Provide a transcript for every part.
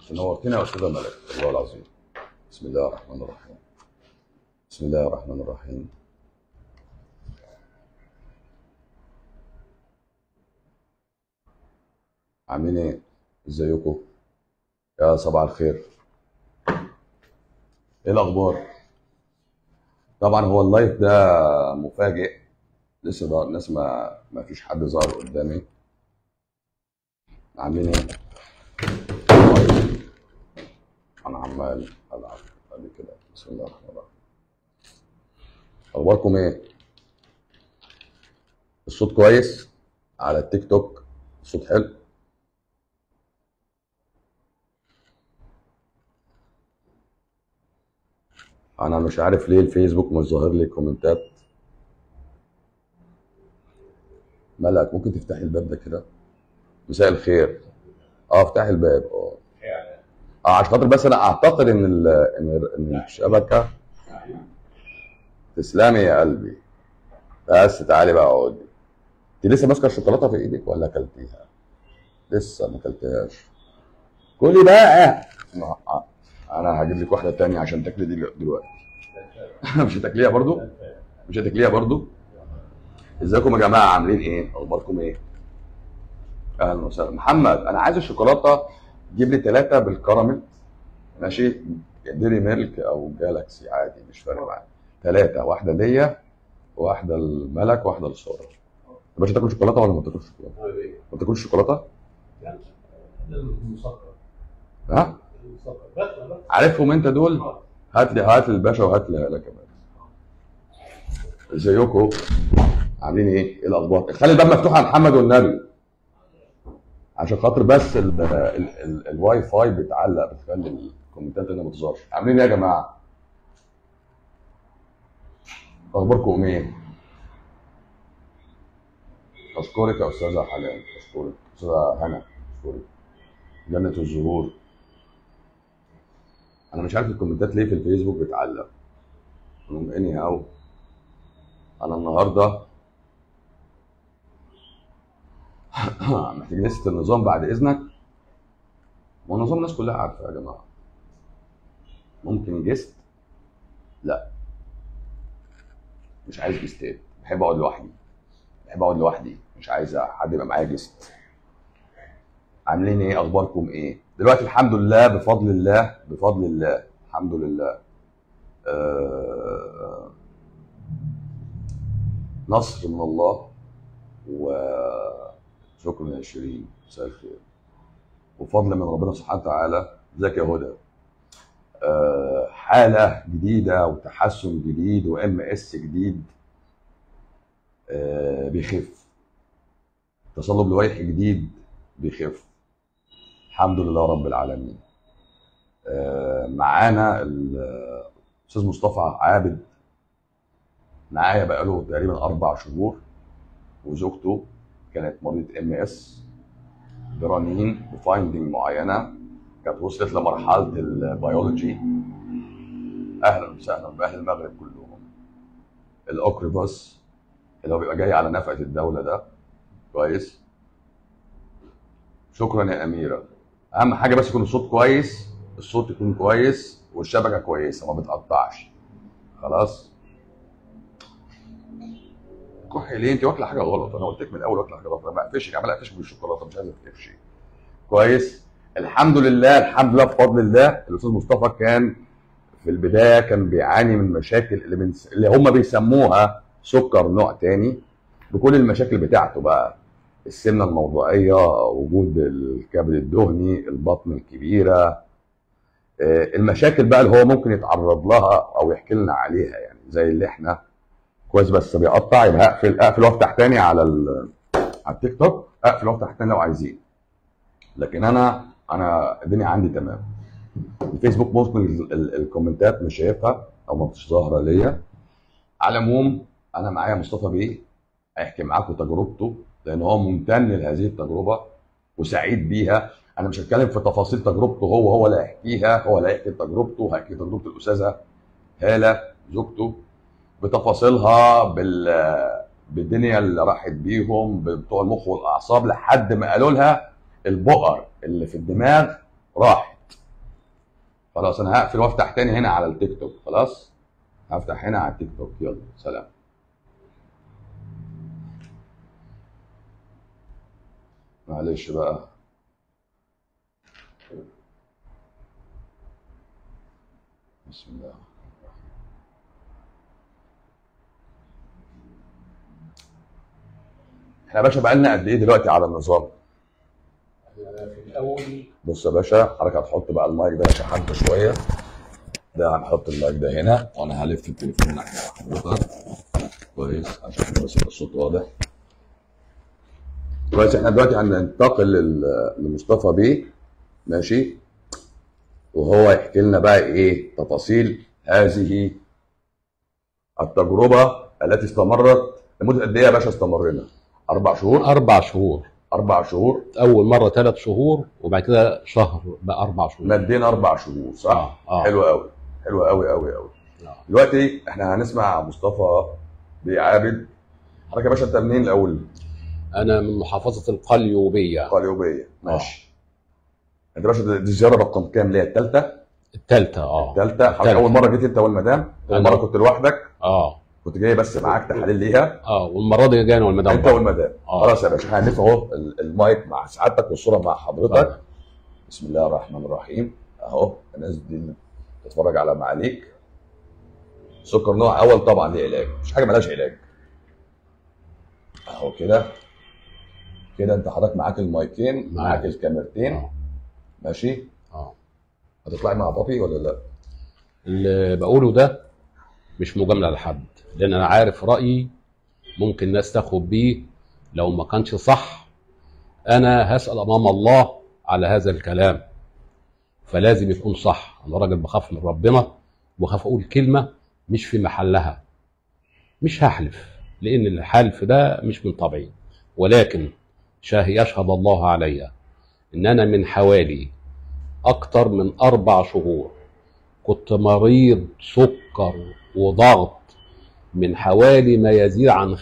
نورتنا يا استاذه ملك والله العظيم بسم الله الرحمن الرحيم بسم الله الرحمن الرحيم عاملين ايه ازيكم يا صباح الخير ايه الاخبار طبعا هو اللايف ده مفاجئ لسه ده الناس ما ما فيش حد ظهر قدامي عاملين ايه انا عمال العب ادي كده بسم الله الرحمن الرحيم اخباركم ايه الصوت كويس على التيك توك الصوت حلو انا مش عارف ليه الفيسبوك مش ظاهر لي كومنتات ملك ممكن تفتحي الباب ده كده مساء الخير اه افتحي الباب اه اه عشان خاطر بس انا اعتقد ان ال ان ان الشبكه تسلمي يا قلبي بس تعالي بقى اقعدي انت لسه ماسكه الشوكولاته في ايدك ولا اكلتيها؟ لسه ما اكلتهاش كلي بقى ما- آه، انا هجيب لك واحده تانية عشان تاكلي دي دلوقتي مش هتاكليها برضو؟ مش هتاكليها برضو؟ ازيكم يا جماعه عاملين ايه؟ اخباركم ايه؟ اهلا وسهلا محمد انا عايز الشوكولاته جيب لي ثلاثه بالكراميل ماشي ديري ميلك او جالاكسي عادي مش فارق معايا ثلاثه واحده ليا واحده الملك واحده لساره يا باشا تاكل شوكولاته ولا ما تاكلش شوكولاته؟ ما تاكلش شوكولاته؟ ها؟ عارفهم انت دول؟ هات لي هات للباشا وهات لي لك كمان ازيكم؟ عاملين ايه؟ ايه الاخبار؟ خلي الباب مفتوح يا محمد والنبي عشان خاطر بس ال ال ال الواي فاي بيتعلق بتخلي الكومنتات هنا ما تظهرش عاملين ايه يا جماعه؟ اخباركم ايه؟ اشكرك يا استاذه حنان اشكرك استاذه هنا اشكرك جنه الزهور انا مش عارف الكومنتات ليه في الفيسبوك بتعلق المهم اني هاو انا النهارده محتاج لسه النظام بعد اذنك هو النظام الناس كلها عارفه يا جماعه ممكن جست لا مش عايز جستات بحب اقعد لوحدي بحب اقعد لوحدي مش عايز حد يبقى معايا جست عاملين ايه اخباركم ايه دلوقتي الحمد لله بفضل الله بفضل الله الحمد لله آه نصر من الله وشكرا يا شيرين مساء الخير وفضل من ربنا سبحانه وتعالى ازيك يا هدى آه، حاله جديده وتحسن جديد وام اس جديد آه، بيخف تصلب لويح جديد بيخف الحمد لله رب العالمين آه، معانا الاستاذ مصطفى عابد معايا بقاله تقريبا اربع شهور وزوجته كانت مريضه ام اس برنين بفايندنج معينه كانت وصلت لمرحله البيولوجي اهلا وسهلا باهل المغرب كلهم الاوكريباس اللي هو بيبقى جاي على نفقه الدوله ده كويس شكرا يا اميره اهم حاجه بس يكون الصوت كويس الصوت يكون كويس والشبكه كويسه ما بتقطعش خلاص كحي ليه انت واكله حاجه غلط انا قلت لك من الاول واكله حاجه غلط انا بقفشك عمال اقفشك بالشوكولاته مش عايزه تقفشي كويس الحمد لله الحمد لله بفضل الله الاستاذ مصطفى كان في البدايه كان بيعاني من مشاكل اللي, من اللي هم بيسموها سكر نوع تاني بكل المشاكل بتاعته بقى السمنه الموضعيه وجود الكبد الدهني البطن الكبيره آه، المشاكل بقى اللي هو ممكن يتعرض لها او يحكي لنا عليها يعني زي اللي احنا كويس بس بيقطع يبقى اقفل اقفل وافتح تاني على ال- على التيك توك اقفل وافتح تاني لو عايزين لكن انا انا الدنيا عندي تمام الفيسبوك ممكن ال- ال- الكومنتات مش شايفها او ما مش ظاهره ليا على العموم انا معايا مصطفى بيه هيحكي معاكم تجربته لان هو ممتن لهذه التجربه وسعيد بيها انا مش هتكلم في تفاصيل تجربته هو هو اللي هيحكيها هو اللي هيحكي تجربته هيحكي تجربه الاستاذه هاله زوجته بتفاصيلها بال بالدنيا اللي راحت بيهم بتوع المخ والاعصاب لحد ما قالوا لها البؤر اللي في الدماغ راحت خلاص انا هقفل وافتح تاني هنا على التيك توك خلاص هفتح هنا على التيك توك يلا سلام معلش بقى بسم الله احنا يا باشا بقالنا قد ايه دلوقتي على النظام؟ في الاول بص يا باشا حضرتك هتحط بقى المايك ده عشان حد شويه ده هنحط المايك ده هنا وانا هلف التليفون ناحيه حضرتك كويس عشان بس يبقى الصوت واضح كويس احنا دلوقتي هننتقل لل- لمصطفى بيه ماشي وهو يحكي لنا بقى ايه تفاصيل هذه التجربه التي استمرت لمده قد ايه يا باشا استمرنا؟ اربع شهور اربع شهور اربع شهور اول مره ثلاث شهور وبعد كده شهر بقى اربع شهور مدينا اربع شهور صح؟ اه اه حلو قوي حلو قوي قوي قوي آه. دلوقتي احنا هنسمع مصطفى بيعابد حضرتك يا باشا انت منين الاول؟ انا من محافظه القليوبيه قليوبيه ماشي انت يا باشا دي دي الزياره رقم كام اللي هي الثالثه؟ الثالثه اه الثالثه حضرتك التالتة. اول مره جيت انت والمدام اول أنا- مره كنت لوحدك اه كنت جاي بس معاك تحاليل ليها اه والمره دي جانا والمدام انت والمدام آه. خلاص يا باشا هنلف اهو ال- المايك مع سعادتك والصوره مع حضرتك بسم الله الرحمن الرحيم اهو الناس دي تتفرج على معاليك سكر نوع اول طبعا ليه علاج مش حاجه ملهاش علاج اهو كده كده انت حضرتك معاك المايكين معاك. معاك الكاميرتين اه ماشي اه هتطلعي مع بابي ولا لا اللي بقوله ده مش مجامله لحد لان انا عارف رايي ممكن الناس تاخد بيه لو ما كانش صح انا هسال امام الله على هذا الكلام فلازم يكون صح انا راجل بخاف من ربنا وبخاف اقول كلمه مش في محلها مش هحلف لان الحلف ده مش من طبعي ولكن شاه يشهد الله علي ان انا من حوالي اكتر من اربع شهور كنت مريض سكر وضغط من حوالي ما يزيد عن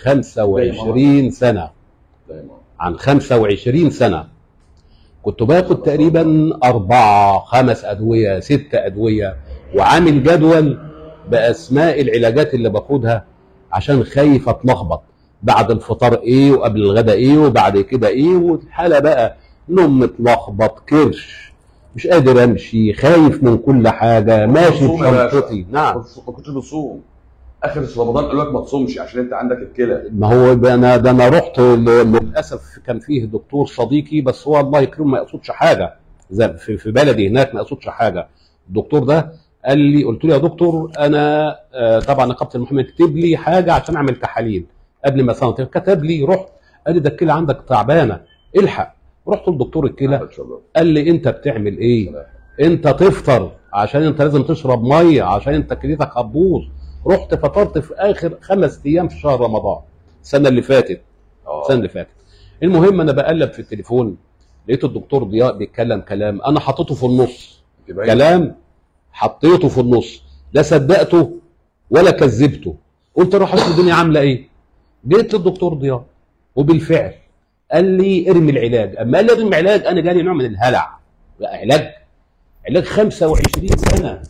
25 سنة دايما عن 25 سنة كنت باخد تقريبا أربعة خمس أدوية ست أدوية وعامل جدول بأسماء العلاجات اللي باخدها عشان خايف أتلخبط بعد الفطار إيه وقبل الغداء إيه وبعد كده إيه والحالة بقى نوم متلخبط كرش مش قادر أمشي خايف من كل حاجة ماشي مصوم يا باشا. بشنطتي نعم ما كنتش بتصوم اخر رمضان قالوا لك ما تصومش عشان انت عندك الكلى ما هو ده انا ده انا رحت ل- للاسف كان فيه دكتور صديقي بس هو الله يكرمه ما يقصدش حاجه زي في في بلدي هناك ما يقصدش حاجه الدكتور ده قال لي قلت له يا دكتور انا آه، طبعا نقابه المحامين كتب لي حاجه عشان اعمل تحاليل قبل ما سنه كتب لي رحت قال لي ده الكلى عندك تعبانه الحق رحت لدكتور الكلى ان شاء الله قال لي انت بتعمل ايه سلام. انت تفطر عشان انت لازم تشرب ميه عشان انت كليتك هتبوظ رحت فطرت في اخر خمس ايام في شهر رمضان السنه اللي فاتت اه السنه اللي فاتت المهم انا بقلب في التليفون لقيت الدكتور ضياء بيتكلم كلام انا حطيته في النص يبقى كلام حطيته في النص لا صدقته ولا كذبته قلت اروح اشوف الدنيا عامله ايه جيت للدكتور ضياء وبالفعل قال لي ارمي العلاج اما قال لي ارمي العلاج انا جالي نوع من الهلع لا علاج علاج 25 سنه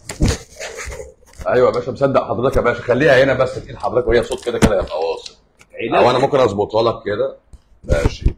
ايوه يا باشا مصدق حضرتك يا باشا خليها هنا بس تقيل حضرتك وهي صوت كده كده يبقى واصل علاج او انا ممكن اظبطها لك كده ماشي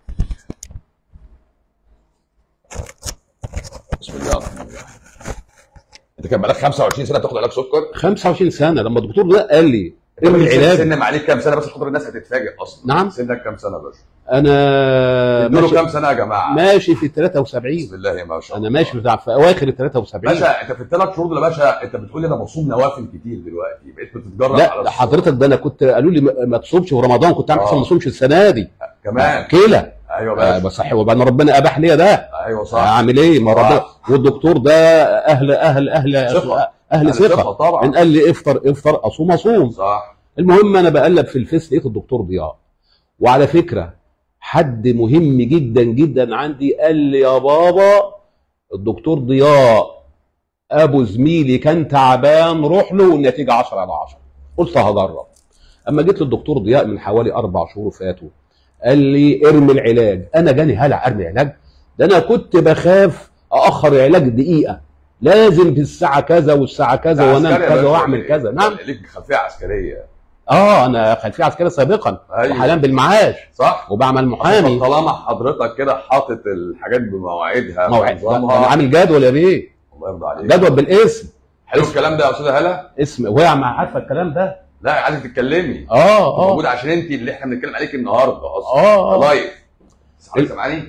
بسم الله الرحمن الرحيم انت كان بقالك 25 سنه بتاخد علاج سكر 25 سنه لما الدكتور ده قال لي ارمي سن- العلاج سن معاليك كام سنه بس خاطر الناس هتتفاجئ اصلا نعم. سنك كام سنه يا باشا انا ادوا ماشي, كام سنه يا جماعه ماشي في 73 بسم الله ما شاء الله انا ماشي في في اواخر ال 73 باشا انت في الثلاث شهور دول يا باشا انت بتقول لي انا بصوم نوافل كتير دلوقتي بقيت بتتجرأ على لا ده الصوم. حضرتك ده انا كنت قالوا لي ما- ما تصومش في رمضان كنت عامل آه. حساب ما اصومش السنه دي كمان كلى ايوه آه، باشا بس صحيح وبعدين ربنا اباح لي ده ايوه صح اعمل ايه ما صح. ربنا والدكتور ده اهل اهل اهل ثقة. اهل ثقه طبعا ان قال لي افطر افطر اصوم اصوم صح المهم انا بقلب في الفيس لقيت الدكتور ضياء وعلى فكره حد مهم جدا جدا عندي قال لي يا بابا الدكتور ضياء ابو زميلي كان تعبان روح له والنتيجه 10 على 10 قلت هجرب اما جيت للدكتور ضياء من حوالي اربع شهور فاتوا قال لي ارمي العلاج انا جاني هلع ارمي علاج ده انا كنت بخاف اخر علاج دقيقه لازم في الساعه كذا والساعه كذا ده وانام عسكري يا كذا باشا واعمل ولا كذا إيه؟ نعم ليك خلفيه عسكريه اه انا خلفيه عسكريه سابقا أيوة. وحاليا بالمعاش صح وبعمل محامي طالما حضرتك كده حاطط الحاجات بمواعيدها موعد انا بنظامها عامل جدول يا بيه الله يرضى عليك جدول بالاسم حلو الكلام ده يا استاذه هلا اسم وهي عم- عارفه الكلام ده لا عايزك تتكلمي اه اه موجود عشان انت اللي احنا بنتكلم عليك النهارده اصلا اه اه لايف حضرتك سامعاني؟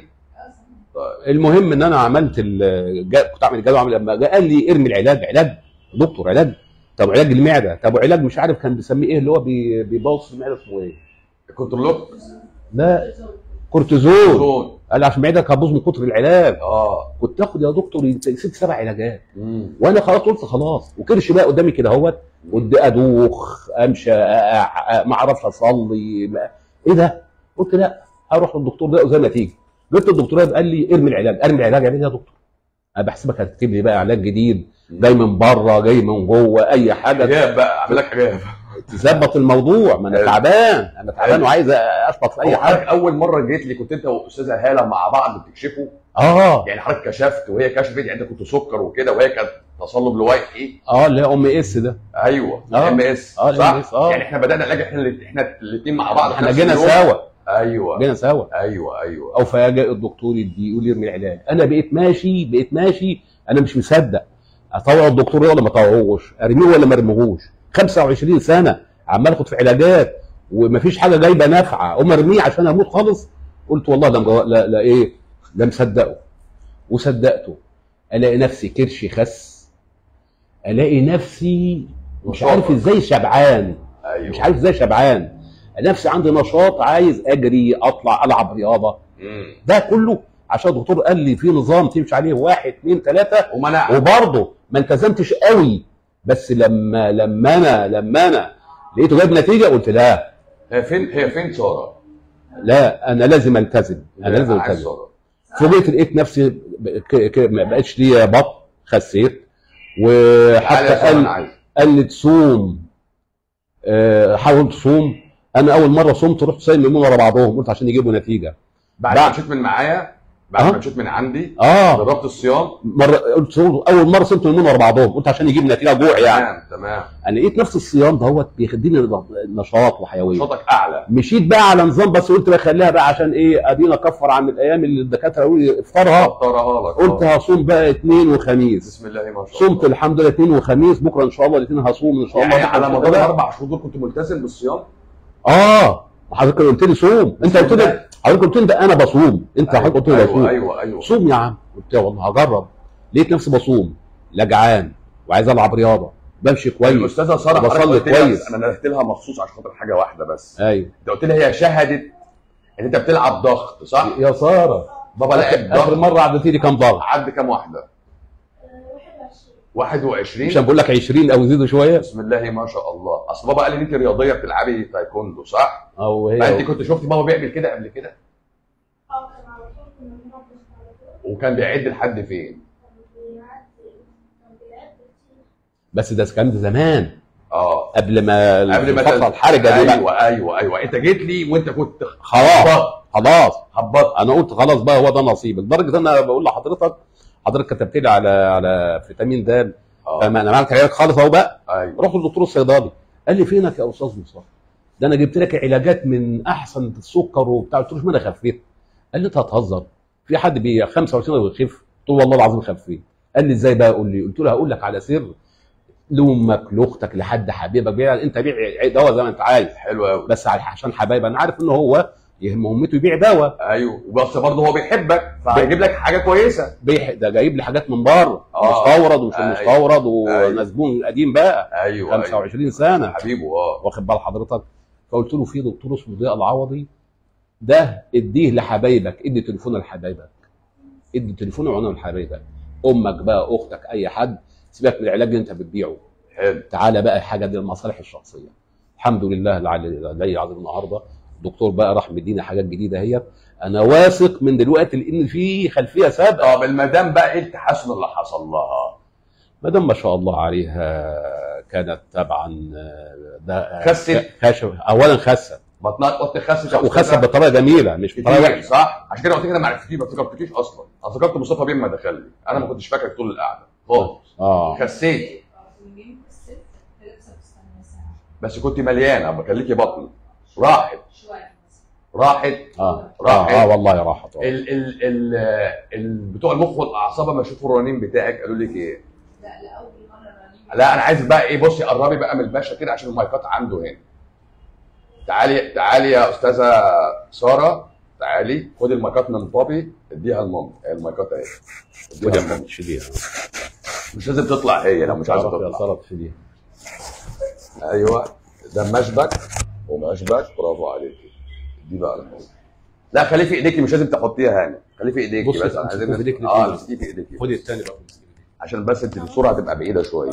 طيب المهم ان انا عملت ال- جا- كنت عامل الجدول عامل لما جه قال لي ارمي العلاج علاج دكتور علاج طب علاج المعده طب علاج مش عارف كان بيسميه ايه اللي هو بي- بيبوظ المعده اسمه ايه؟ كنترولوك لا كورتيزون زون قال عشان معدتك هتبوظ من كتر العلاج اه كنت اخد يا دكتور ست سبع علاجات مم. وانا خلاص قلت خلاص وكرش بقى قدامي كده اهوت قد ادوخ امشي أ- أ- ما اعرفش اصلي ما- ايه ده؟ قلت لا هروح للدكتور ده زي ما تيجي جبت الدكتور ده قال لي ارمي العلاج ارمي العلاج يعني إيه يا دكتور انا بحسبك هتكتب لي بقى علاج جديد جاي من بره جاي من جوه اي حاجه حجاب بقى اعمل لك حجاب تظبط الموضوع ما انا حلو. تعبان انا تعبان حلو. وعايز اشبط في اي هو حضرتك حاجه اول مره جيت لي كنت انت واستاذه هاله مع بعض بتكشفوا اه يعني حضرتك كشفت وهي كشفت يعني انت كنت سكر وكده وهي كانت تصلب لويحي اه اللي هي ام اس ده ايوه آه. ام اس آه، صح MS آه. يعني احنا بدانا العلاج احنا اللي احنا الاثنين مع بعض في احنا نفس جينا اليوم. سوا ايوه جينا سوا ايوه ايوه او فجاء الدكتور يدي يقول لي ارمي العلاج انا بقيت ماشي بقيت ماشي انا مش مصدق اطوع الدكتور ولا ما اطوعوش ارميه ولا ما ارميهوش 25 سنه عمال اخد في علاجات ومفيش حاجه جايبه نافعه اقوم ارميه عشان اموت خالص قلت والله ده مجو... لا, لا ايه لا مصدقه وصدقته الاقي نفسي كرشي خس الاقي نفسي مش عارف ازاي شبعان ايوه مش عارف ازاي شبعان نفسي عندي نشاط عايز اجري اطلع العب رياضه مم. ده كله عشان الدكتور قال لي في نظام تمشي عليه واحد اثنين ثلاثه ومنع وبرضه ما التزمتش قوي بس لما لما انا لما انا لقيته جايب نتيجه قلت لا هي فين هي فين ساره؟ لا انا لازم التزم انا لازم عايز التزم ساره فوجئت لقيت نفسي ب- ك- ك- ما بقتش ليا بطن خسيت تعالى وحتى يا ساره قال انا عايز قال لي تصوم آه، حاول تصوم انا اول مره صمت رحت صايم يومين ورا بعضهم قلت عشان يجيبوا نتيجه بعد بعد- ما مشيت من معايا بعد أه. ما مشيت من عندي اه جربت الصيام مره قلت صوم اول مره صمت يومين ورا بعضهم قلت عشان يجيب نتيجه جوع يعني تمام تمام انا لقيت نفس الصيام دهوت بيخدني نشاط وحيويه نشاطك اعلى مشيت بقى على نظام بس قلت بقى خليها بقى عشان ايه ادينا كفر عن الايام اللي الدكاتره قالوا لي افطرها افطرها لك قلت آه. هصوم بقى اثنين وخميس بسم الله ما شاء الله صمت الحمد لله اثنين وخميس بكره ان شاء الله الاثنين هصوم ان شاء الله يعني بكرة على إن شاء مدار الله. الاربع شهور دول كنت ملتزم بالصيام اه حضرتك قلت لي صوم انت قلت لي حضرتك قلت لي ده انا بصوم انت حضرتك قلت لي بصوم ايوه ايوه ايوه صوم يا عم قلت له والله هجرب لقيت نفسي بصوم لا جعان وعايز العب رياضه بمشي كويس الاستاذه ساره وبصلي حضرتك قلت لي كويس. بس انا نبهت لها مخصوص عشان خاطر حاجه واحده بس ايوه انت قلت لي هي شهدت ان انت بتلعب ضغط صح؟ يا ساره بابا لعب اخر ضغط مره عدتي لي كام ضغط عد كام واحده؟ 21 مش بقول لك 20 او زيدوا شويه بسم الله ما شاء الله اصل بابا قال لي ان انت رياضيه بتلعبي تايكوندو صح؟ او فانت هي كنت شفتي بابا بيعمل كده قبل كده وكان بيعد لحد فين؟ بس ده كان زمان اه قبل ما قبل ما الفتره تل- الحرجه دي بقى ايوه ايوه ايوه انت جيت لي وانت كنت خلاص هبط خلاص هبط انا قلت خلاص بقى هو ده نصيبي لدرجه ان انا بقول لحضرتك حضرتك كتبت لي على على فيتامين د اه فما انا عملت علاج خالص اهو بقى ايوه رحت للدكتور الصيدلي قال لي فينك يا استاذ مصطفى ده انا جبت لك علاجات من احسن السكر وبتاع قلت له ما انا خفيت قال لي انت هتهزر في حد بي 25 ويخف قلت له والله العظيم خفيت قال لي ازاي بقى قول لي قلت له هقول لك على سر لامك لاختك لحد حبيبك بيع انت بيع دواء زي ما انت عايز حلو قوي بس عشان حبايبي انا عارف ان هو يهم امته يبيع دواء ايوه بس برضه هو بيحبك فهيجيب لك حاجه كويسه بيح ده جايب لي حاجات من بره آه. مستورد ومش أيوة. مستورد أيوة. ومزبون قديم بقى ايوه ايوه 25 سنه حبيبه اه واخد بال حضرتك فقلت له في دكتور اسمه ضياء العوضي ده اديه لحبايبك ادي تليفونه لحبايبك ادي تليفونه وعنوان لحبايبك امك بقى اختك اي حد سيبك من العلاج اللي انت بتبيعه حلو تعالى بقى حاجه دي المصالح الشخصيه الحمد لله العلي العظيم النهارده الدكتور بقى راح مدينا حاجات جديده اهي انا واثق من دلوقتي لان في خلفيه سابقه طب المدام بقى ايه التحسن اللي حصل لها؟ مدام ما شاء الله عليها كانت طبعا ده خست؟ خاشف اولا خست بطنها قلت خست وخست بطريقه جميله مش بطريقه كتير وحشه صح؟ عشان كده قلت كده ما عرفتكيش ما افتكرتكيش اصلا انا افتكرت مصطفى بيه ما دخل لي انا ما كنتش فاكرك طول القعده خالص اه خسيتي بس كنت مليانه ما كان ليكي بطن راحت راحت اه راحت. اه, آه والله راحت آه. ال ال ال ال بتوع المخ والاعصاب لما شافوا الرنين بتاعك قالوا لك ايه؟ لا لاول مره رنين لا انا عايز بقى ايه بصي قربي بقى من الباشا كده عشان المايكات عنده هنا تعالي تعالي يا استاذه ساره تعالي خدي المايكات من بابي اديها لماما هي المايكات اهي اديها خدها لماما شديها مش لازم تطلع هي لو مش عايزه يا تطلع ساره شديها ايوه ده مشبك ومشبك برافو عليكي دي بقى الحب لا خليه في ايديكي مش لازم تحطيها هنا خليه في ايديكي بصي، بس امسكيه عايزين في إيديك اه الاتنين. امسكيه في ايديكي خدي الثاني بقى عشان بس انت الصوره هتبقى بعيده شويه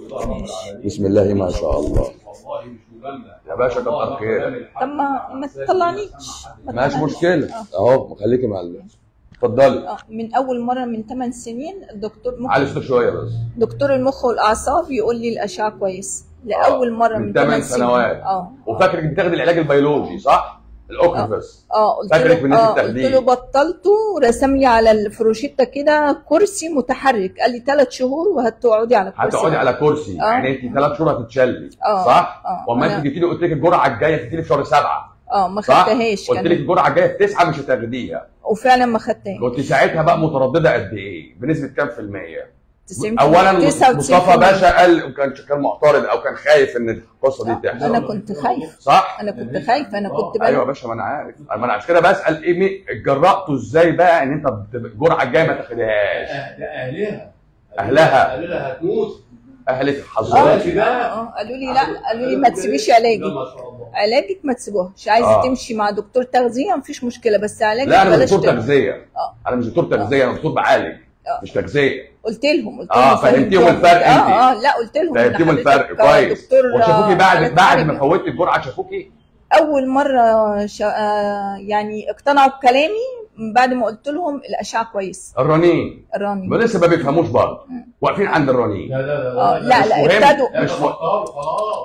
بسم الله ما شاء الله والله مش مجامله يا باشا كتر خيرك طب ما ما تطلعنيش ما ماشي تطلعنيش. مشكله آه. اهو خليكي مع ال- اتفضلي آه، من اول مره من 8 سنين الدكتور مخ... علي صوتك شويه بس دكتور المخ والاعصاب يقول لي الاشعه كويس لاول مره من من, تمن 8 سنوات. اه وفاكرك بتاخدي العلاج البيولوجي صح؟ الاوكتوبس اه قلت فاكرك له من ناحية اه قلت التخدير. له بطلته ورسم لي على الفروشيتا كده كرسي متحرك قال لي ثلاث شهور وهتقعدي على الكرسي هتقعدي ده. على كرسي آه. يعني انت ثلاث شهور هتتشلي آه. صح؟ آه. واما أنا- انت جيتي لي قلت لك الجرعه الجايه هتجي في شهر سبعه اه ما صح؟ خدتهاش قلت لك كان الجرعه الجايه في تسعه مش هتاخديها وفعلا ما خدتهاش كنت ساعتها بقى متردده قد ايه؟ بنسبه كام في المية؟ 90 اولا 99%. مصطفى باشا قال كان كان معترض او كان خايف ان القصه دي تحصل انا كنت خايف صح؟ انا كنت خايفه انا كنت ايوه يا بقى باشا ما انا عارف ما انا عشان كده بسال ايه مي- جرأته ازاي بقى ان انت بت- الجرعه الجايه ما تاخدهاش ده اهلها أهلها. قالوا لها هتموت اهلك اه حظك دلوقتي بقى آه، قالوا لي لا قالوا لي ما تسيبيش علاجي لا ما شاء الله علاجك ما تسيبوهش عايزه آه. تمشي مع دكتور تغذيه مفيش مشكله بس علاجك لا انا مش بلاش دكتور تمشي. تغذيه آه. انا مش دكتور تغذيه انا دكتور بعالج آه. مش تغذيه قلت لهم قلت آه، لهم فهمتيهم فهمتهم. الفرق أنت. اه اه لا قلت لهم إن فهمتيهم حضرتك الفرق كويس دكتور وشافوكي آه، بعد حالات بعد ما خارجة. فوتي الجرعه شافوكي اول مره شا... آه يعني اقتنعوا بكلامي من بعد ما قلت لهم الاشعه كويس الرنين الراني ما لسه ما بيفهموش برضه واقفين عند الرنين لا لا آه، لا مش لا مهم. ابتدوا لا مش مش مهم. خلاص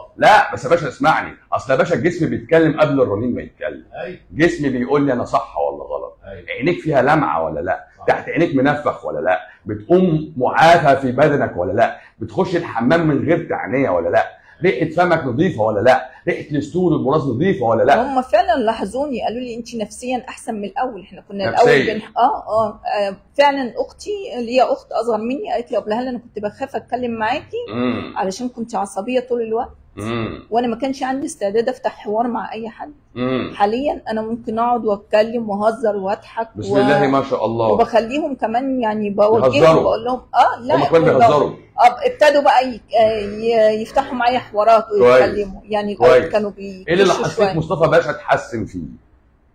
لا بس يا باشا اسمعني اصل يا باشا الجسم بيتكلم قبل الرنين ما يتكلم ايوه جسمي بيقول لي انا صح ولا غلط ايوه عينيك فيها لمعه ولا لا صح. تحت عينيك منفخ ولا لا بتقوم معافى في بدنك ولا لا بتخش الحمام من غير تعنيه ولا لا ريحه فمك نظيفه ولا لا ريحه الستول والبراز نظيفه ولا لا هم فعلا لاحظوني قالوا لي انت نفسيا احسن من الاول احنا كنا نفسياً. الاول بن... آه, اه اه فعلا اختي اللي هي اخت اصغر مني قالت لي يا ابله هلا انا كنت بخاف اتكلم معاكي امم علشان كنت عصبيه طول الوقت امم وانا ما كانش عندي استعداد افتح حوار مع اي حد امم حاليا انا ممكن اقعد واتكلم واهزر واضحك بسم الله ما شاء الله وبخليهم كمان يعني بوجههم يهزروا. بقول لهم اه لا هم كمان يقولوا- بيهزروا اه ابتدوا بقى ي- آه، ي- يفتحوا معايا حوارات ويتكلموا يعني الاول كويس. كانوا ايه اللي بيكشوا لاحظت شويه مصطفى باشا اتحسن فيه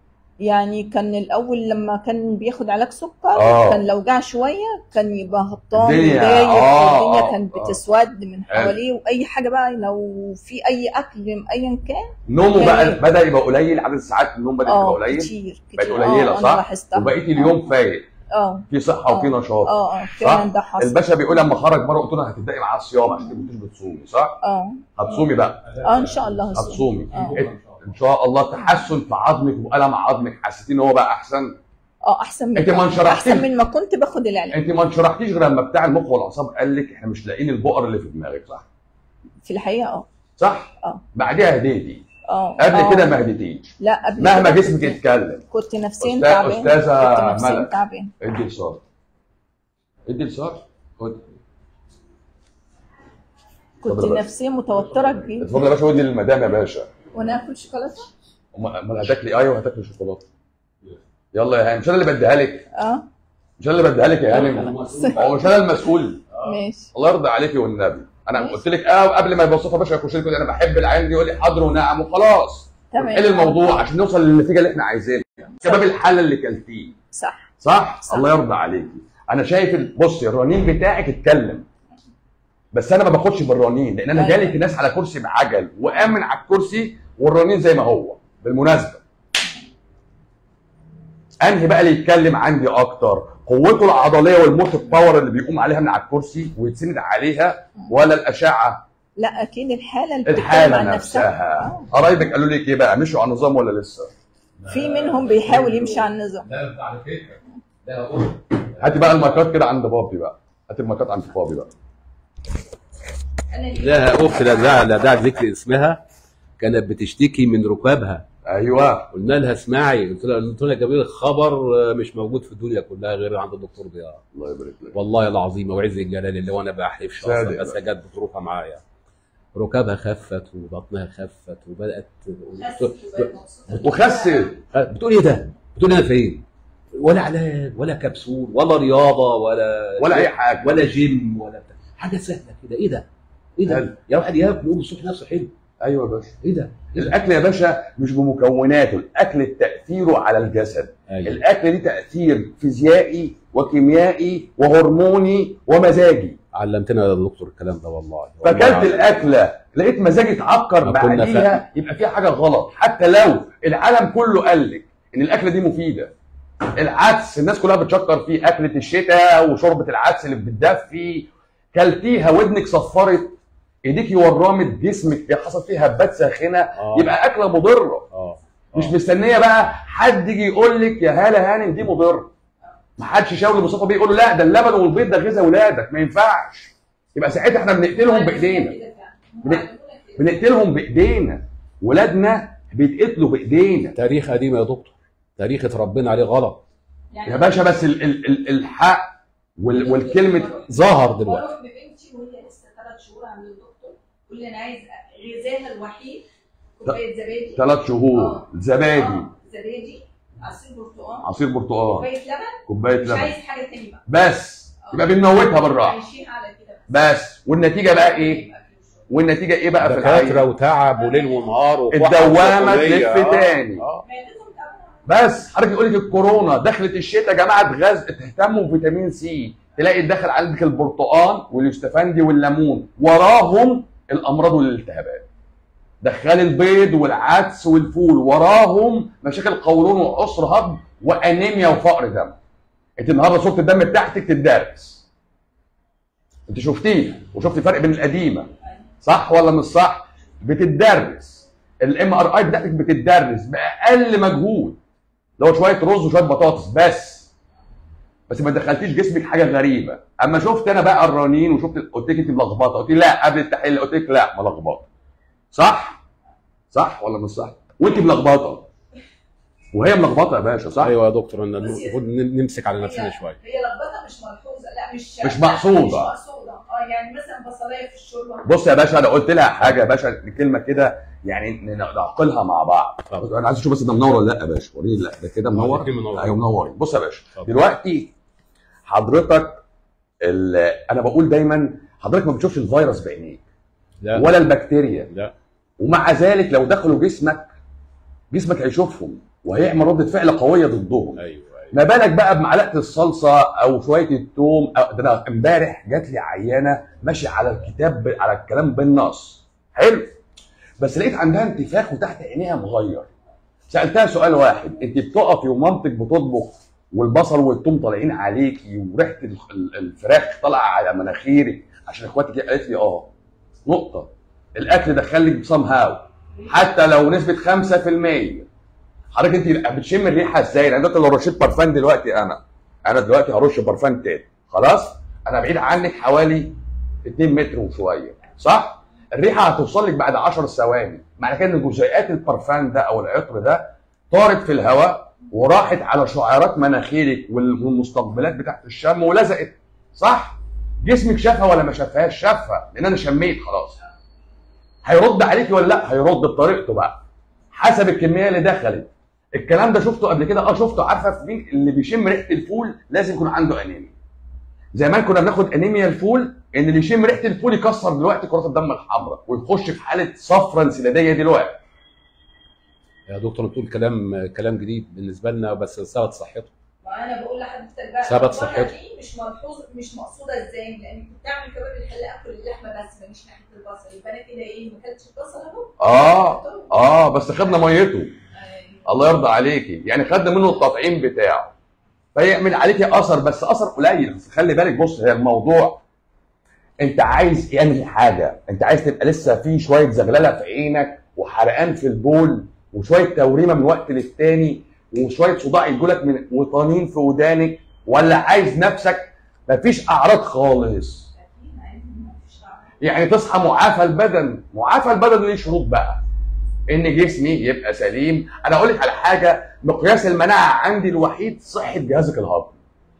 يعني كان الاول لما كان بياخد علاج سكر آه. كان لو جاع شويه كان يبقى هبطان الدنيا- ودايخ آه، والدنيا آه، كانت آه. بتسود من حلو. حواليه واي حاجه بقى لو في اي اكل ايا كان نومه بقى جميل. بدا يبقى قليل عدد ساعات النوم بدا يبقى اه قليل كتير بقت كتير قليله آه، انا صح لاحظتها وبقيت اليوم فايق اه في صحه وفي آه. نشاط اه اه فعلا ده حصل الباشا بيقول لما خرج مره قلت له هتبداي معاه الصيام عشان ما كنتش بتصومي صح؟ اه هتصومي بقى اه ان شاء الله هصوم. هتصومي آه. ان شاء الله تحسن في عظمك والم عظمك حسيتي ان هو بقى احسن اه احسن من أنت ما انشرحتيش. احسن من ما كنت باخد العلاج انت ما انشرحتيش غير لما بتاع المخ والاعصاب قال لك احنا مش لاقيين البؤر اللي في دماغك صح؟ في الحقيقه اه صح؟ آه. بعديها هديتي اه قبل آه. كده ما هديتيش لا قبل مهما كده جسمك كنت- يتكلم كنت نفسيا أستاذ- تعبان أستاذة كنت نفسيا ملك. تعبان ادي لصار ادي لصار خد كنت اتفضل يا باشا. نفسيا متوتره كبير اتفضل يا باشا ودي للمدام يا باشا وانا اكل شوكولاته امال أمال هتاكلي ايوه هتاكلي شوكولاته يلا يا هانم مش انا اللي بديها لك اه مش انا اللي بديها لك يا هانم هو مش انا المسؤول ماشي الله يرضى عليكي والنبي انا ماشي. قلت لك اه قبل ما يوصفها باشا يخش لك يقول انا بحب العين دي يقول لي حاضر ونعم وخلاص تمام حل الموضوع عشان نوصل للنتيجه اللي احنا عايزينها شباب الحاله اللي كلتيه صح صح؟, صح. الله يرضى عليكي انا شايف ال- بصي الرنين بتاعك اتكلم بس انا ما باخدش بالرنين لان انا أيوة. جالك ناس على كرسي بعجل وامن على الكرسي والرنين زي ما هو بالمناسبه انهي بقى اللي يتكلم عندي اكتر قوته العضليه والموت باور اللي بيقوم عليها من على الكرسي ويتسند عليها ولا الاشعه لا اكيد الحاله اللي بتتكلم الحاله عن نفسها آه. قرايبك قالوا لك ايه بقى مشوا على النظام ولا لسه في منهم بيحاول يمشي على النظام لا ده على فكره ده اقول هاتي بقى الماركات كده عند بابي بقى هات الماركات عند فاضي بقى انا ليه؟ لها اخت لا داعي لا داعي ذكر اسمها كانت بتشتكي من ركابها ايوه قلنا لها اسمعي قلت لها قلت لها جميل الخبر آه، مش موجود في الدنيا كلها غير عند الدكتور ضياء الله يبارك لك والله العظيم وعز الجلال اللي وانا بحلفش صادق اصلا بس جت بظروفها معايا ركابها خفت وبطنها خفت وبدات خست وبقت مبسوطة. وخسر بتقول ايه ده؟ بتقول انا فين؟ ولا علاج ولا كبسول ولا رياضه ولا ولا اي حاجه ولا جيم ولا بتاع حاجه سهله كده ايه ده؟ ايه حلو. ده؟ يا واحد ياكل يقوم الصبح نفسه حلو ايوه يا باشا ايه ده؟ إيه ده؟ الاكل يا باشا مش بمكوناته الاكل تاثيره على الجسد أيوة. الاكل ليه تاثير فيزيائي وكيميائي وهرموني ومزاجي علمتنا يا دكتور الكلام ده والله فاكلت والله الاكله لقيت مزاجي اتعكر ما كنا بعديها يبقى فيها حاجه غلط حتى لو العالم كله قال لك ان الاكله دي مفيده العدس الناس كلها بتشكر فيه اكله الشتاء وشوربه العدس اللي بتدفي كلتيها ودنك صفرت ايديكي ورمت جسمك حصل فيها هبات ساخنه آه. يبقى اكله مضره اه مش مستنيه بقى حد يجي يقول لك يا هاله هانم دي مضره ما حدش يشاور لمصطفى بيه يقول له لا ده اللبن والبيض ده غذاء اولادك ما ينفعش يبقى ساعتها احنا بنقتلهم بايدينا بن- بنقتلهم بايدينا ولادنا بيتقتلوا بايدينا تاريخ قديم يا دكتور تاريخ اتربينا عليه غلط يا باشا بس ال ال ال الحق وال والكلمه ظهر دلوقتي بروح ببنتي وهي لسه ثلاث شهور عند الدكتور يقول لي انا عايز غذاها الوحيد كوبايه زبادي ثلاث شهور آه. زبادي آه، زبادي عصير برتقال عصير برتقال كوبايه لبن كوبايه مش لبن عايز حاجه تانية بقى بس يبقى بنموتها بالراحه عايشين على كده بس والنتيجه بقى ايه والنتيجه ايه بقى في دكاتره العين وتعب وليل ونهار وفحص الدوامه وكلية. تلف آه. تاني آه. معدتهم تعبانه بس حضرتك يقول لك الكورونا دخلت الشتاء يا جماعه غاز تهتموا بفيتامين سي تلاقي دخل عندك البرتقال والاستفندي والليمون وراهم الامراض والالتهابات دخل البيض والعدس والفول وراهم مشاكل قولون وعسر هضم وانيميا وفقر دم انت النهارده صوره الدم بتاعتك تدرس انت شفتيه وشفت الفرق بين القديمه صح ولا مش صح بتدرس الام ار اي بتاعتك بتدرس باقل مجهود لو شويه رز وشويه بطاطس بس بس ما دخلتيش جسمك حاجه غريبه اما شفت انا بقى الرنين وشفت قلت لك انت ملخبطه قلت لي لا قبل التحليل قلت لك لا ملخبطه صح صح ولا مش صح وانت ملخبطه وهي ملخبطه يا باشا صح ايوه يا دكتور إن بس يا- المفروض ن- نمسك على نفسنا هي- شويه هي لخبطه مش ملحوظه لا مش مش مقصودة. مش مقصوده اه يعني مثلا بصلايه في الشوربه بص يا باشا انا قلت لها حاجه يا باشا دي كلمه كده يعني ن- نعقلها مع بعض اتفضل. انا عايز اشوف بس ده منور ولا لا يا باشا وريني لا ده كده منور ده كده منور. ايوه منور بص يا باشا اتفضل. دلوقتي حضرتك ال- انا بقول دايما حضرتك ما بتشوفش الفيروس بعينيك لا ولا البكتيريا لا ومع ذلك لو دخلوا جسمك جسمك هيشوفهم وهيعمل ردة فعل قوية ضدهم ايوه ايوه ما بالك بقى بمعلقه الصلصه او شويه التوم أو ده انا امبارح جات لي عيانه ماشيه على الكتاب على الكلام بالنص حلو بس لقيت عندها انتفاخ وتحت عينيها مغير سالتها سؤال واحد انت بتقفي ومامتك بتطبخ والبصل والثوم طالعين عليكي وريحه ال- ال- الفراخ طالعه على مناخيرك عشان اخواتك قالت لي اه نقطه الاكل دخلك بصام هاو حتى لو نسبه 5% حضرتك انت بتشم الريحه ازاي؟ لان دلوقتي لو رشيت برفان دلوقتي انا انا دلوقتي هرش برفان تاني خلاص؟ انا بعيد عنك حوالي 2 متر وشويه صح؟ الريحه هتوصل لك بعد 10 ثواني معنى كده ان جزيئات البرفان ده او العطر ده طارت في الهواء وراحت على شعيرات مناخيرك وال- والمستقبلات بتاعت الشم ولزقت صح؟ جسمك شافها ولا ما شافهاش؟ شافها لان انا شميت خلاص هيرد عليكي ولا لا؟ هيرد بطريقته بقى حسب الكميه اللي دخلت الكلام ده شفته قبل كده اه شفته عارفه في مين اللي بيشم ريحه الفول لازم يكون عنده انيميا زمان كنا بناخد انيميا الفول ان اللي يشم ريحه الفول يكسر دلوقتي كرات الدم الحمراء ويخش في حاله صفرة انسداديه دلوقتي يا دكتور بتقول كلام كلام جديد بالنسبه لنا بس ثبت صحته ما انا بقول لحضرتك بقى ثبت اللخبطة صحته. دي مش ملحوظ مش مقصوده ازاي لان كنت اعمل كباب الحله اكل اللحمه بس ماليش ناحيه البصل يبقى انا كده ايه ما اكلتش البصل اهو اه اه بس خدنا ميته أيوة. الله يرضى عليكي يعني خدنا منه التطعيم بتاعه فيعمل عليكي اثر بس اثر قليل بس خلي بالك بص هي الموضوع انت عايز انهي حاجه انت عايز تبقى لسه في شويه زغلله في عينك وحرقان في البول وشويه توريمه من وقت للتاني وشويه صداع يجولك من وطنين في ودانك ولا عايز نفسك مفيش اعراض خالص اكيد عايزين مفيش شعر. يعني تصحى معافى البدن معافى البدن ليه شروط بقى ان جسمي يبقى سليم انا اقول لك على حاجه مقياس المناعه عندي الوحيد صحه جهازك الهضمي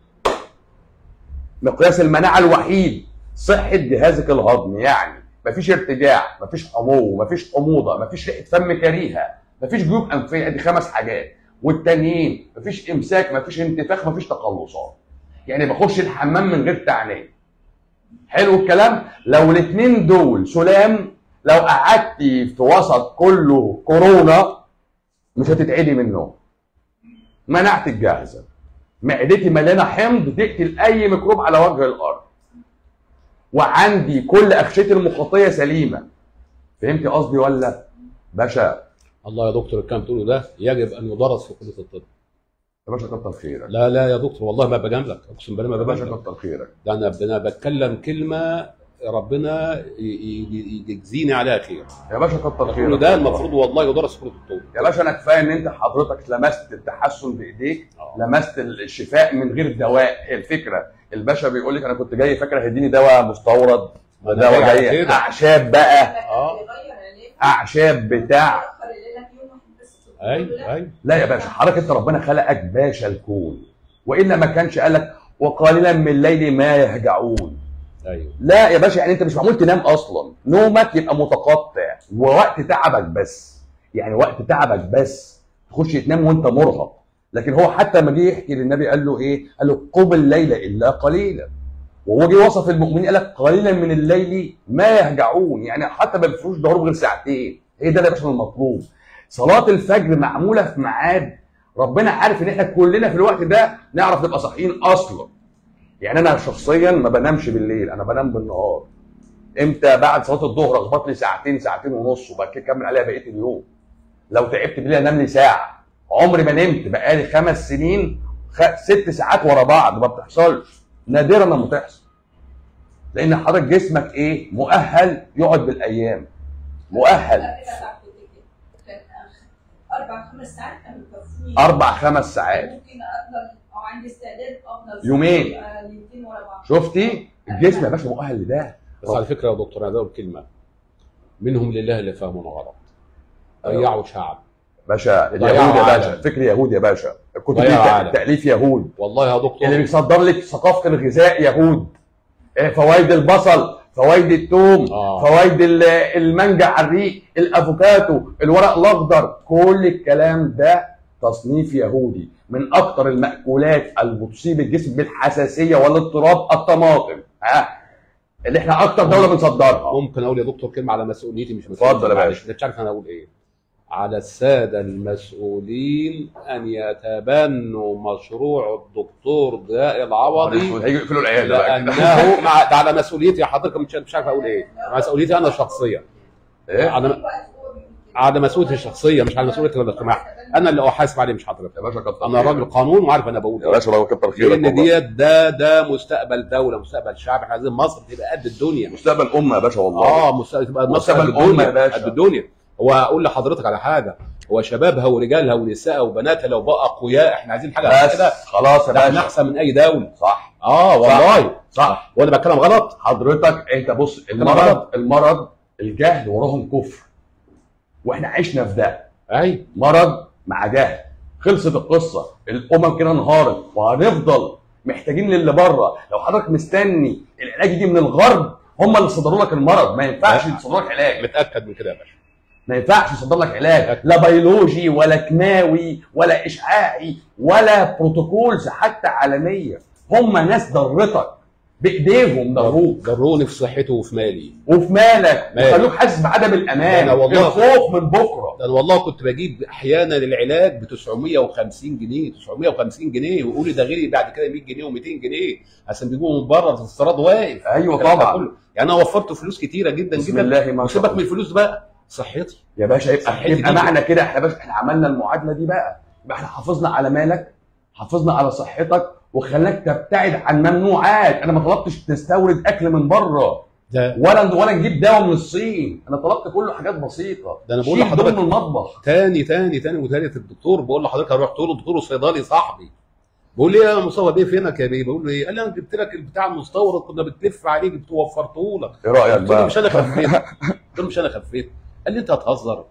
مقياس المناعه الوحيد صحه جهازك الهضمي يعني مفيش ارتجاع مفيش حمو مفيش حموضه مفيش ريحه فم كريهه مفيش جيوب انفيه ادي خمس حاجات والتانيين مفيش امساك مفيش انتفاخ مفيش تقلصات يعني بخش الحمام من غير تعنيه حلو الكلام لو الاثنين دول سلام لو قعدت في وسط كله كورونا مش هتتعدي منه مناعتك جاهزه معدتي مليانه حمض تقتل اي ميكروب على وجه الارض وعندي كل اغشيتي المخاطيه سليمه فهمتي قصدي ولا باشا الله يا دكتور الكلام بتقوله ده يجب ان يدرس في كليه الطب يا باشا كتر خيرك لا لا يا دكتور والله ما بجاملك اقسم بالله ما يا باشا بجاملك كتر خيرك ده انا انا بتكلم كلمه ربنا ي- ي- يجزيني عليها خير يا باشا كتر خيرك كل ده المفروض والله يدرس في كليه الطب يا باشا انا كفايه ان انت حضرتك لمست التحسن بايديك آه. لمست الشفاء من غير دواء هي الفكره الباشا بيقول لك انا كنت جاي فاكر هيديني دواء مستورد ما أنا دواء جاي على جاي كده. اعشاب بقى آه. بيغير عليه. اعشاب بتاع بيأخر الليلة في يوم واحد بس. اي اي لا يا باشا حضرتك انت ربنا خلقك باشا الكون والا ما كانش قال لك وقليلا من الليل ما يهجعون ايوه لا يا باشا يعني انت مش معمول تنام اصلا نومك يبقى متقطع ووقت تعبك بس يعني وقت تعبك بس تخش تنام وانت مرهق لكن هو حتى ما جه يحكي للنبي قال له ايه قال له قم الليل الا قليلا وهو جه وصف المؤمنين قال لك قليلا من الليل ما يهجعون يعني حتى ما بيفروش ظهرهم غير ساعتين هي ده يا باشا المطلوب صلاه الفجر معموله في ميعاد ربنا عارف ان احنا كلنا في الوقت ده نعرف نبقى صاحيين اصلا يعني انا شخصيا ما بنامش بالليل انا بنام بالنهار امتى بعد صلاه الظهر اخبط لي ساعتين ساعتين ونص وبعد كده اكمل عليها بقيه اليوم لو تعبت بالليل انام لي ساعه عمري ما نمت بقالي خمس سنين خ... ست ساعات ورا بعض ما بتحصلش نادرا لما تحصل لان حضرتك جسمك ايه مؤهل يقعد بالايام مؤهل لا، كده بعد كده. كان اربع خمس ساعات كانوا يكفوني اربع خمس ساعات ممكن افضل او عندي استعداد افضل يومين. آه، ليلتين ورا بعض شفتي الجسم يا باشا مؤهل لده بس على فكره يا دكتور انا اقول كلمه منهم لله اللي فهموا غلط ضيعوا شعب باشا ضيعوا اليهود يا عالم. باشا فكر يهود يا باشا الكتب دي ضيعوا عالم. تاليف يهود والله يا دكتور اللي بيصدر لك ثقافه الغذاء يهود إيه، فوائد البصل فوائد الثوم آه. فوائد ال- المانجا على الريق الافوكاتو الورق الاخضر كل الكلام ده تصنيف يهودي من اكتر المأكولات اللي بتصيب الجسم بالحساسيه والاضطراب الطماطم ها اللي احنا اكتر دوله بنصدرها ممكن اقول يا دكتور كلمه على مسؤوليتي مش اتفضل يا معلش، باشا. مش عارف انا اقول ايه على الساده المسؤولين ان يتبنوا مشروع الدكتور ضياء العوضي هيجوا يقفلوا العياده بقى كده. لانه مع ده على مسؤوليتي يا حضرتك مش مش عارف اقول ايه على مسؤوليتي انا الشخصيه ايه على في وقت هو بيقول كده. على مسؤوليتي الشخصيه مش على مسؤوليه الاجتماع انا اللي احاسب عليه مش حضرتك يا باشا كتر انا راجل قانون وعارف انا بقول يا ايه باشا الله كتر خيرك لان والله. ديت ده ده مستقبل دوله مستقبل شعب احنا عايزين مصر تبقى قد الدنيا مستقبل امه يا باشا والله اه مستقبل تبقى مصر مستقبل قد أمة الدنيا يا باشا. قد الدنيا هو اقول لحضرتك على حاجه هو شبابها ورجالها ونسائها وبناتها لو بقى اقوياء احنا عايزين حاجه بس كده خلاص يا ده احنا باشا احسن من اي دوله صح اه والله صح وانا بتكلم غلط حضرتك انت بص المرض المرض الجهل وراهم كفر واحنا عشنا في ده اي مرض مع جهل خلصت القصه الامم كده انهارت وهنفضل محتاجين للي بره لو حضرتك مستني العلاج يجي من الغرب هم اللي صدروا لك المرض ما ينفعش لا. يصدروا لك علاج متاكد من كده يا باشا ما ينفعش يصدر لك علاج لا بيولوجي ولا كيماوي ولا اشعاعي ولا بروتوكولز حتى عالميه هم ناس ضرتك بايديهم ضروك ضروني في صحتي وفي مالي وفي مالك مالك. وخلوك حاسس بعدم الامان أنا والله- الخوف من بكره ده انا والله كنت بجيب احيانا العلاج ب 950 جنيه 950 جنيه ويقول لي ده غيري بعد كده 100 جنيه و200 جنيه عشان بيجوا من بره الاستيراد واقف ايوه الكلام ده طبعا كله. يعني انا وفرت فلوس كتيره جدا بسم جدا الله ما شاء وسيبك من الله الفلوس بقى صحتي يا باشا يبقى صحتي يبقى دي. معنى كده احنا باشا احنا عملنا المعادله دي بقى يبقى احنا حافظنا على مالك حافظنا على صحتك وخلاك تبتعد عن ممنوعات انا ما طلبتش تستورد اكل من بره ده ولا ولا نجيب دواء من الصين انا طلبت كله حاجات بسيطه ده أنا بقول شيل لحضرتك- دول من المطبخ تاني تاني تاني وتالت الدكتور بقول لحضرتك هروح تقول له دكتور صيدلي صاحبي بقول لي يا مصطفى بيه فينك يا بيه بقول له ايه قال لي انا جبت لك البتاع المستورد كنا بتلف عليه جبت وفرته لك ايه رايك قلت له بقى مش انا خفيت قلت له مش انا خفيت قال لي انت هتهزر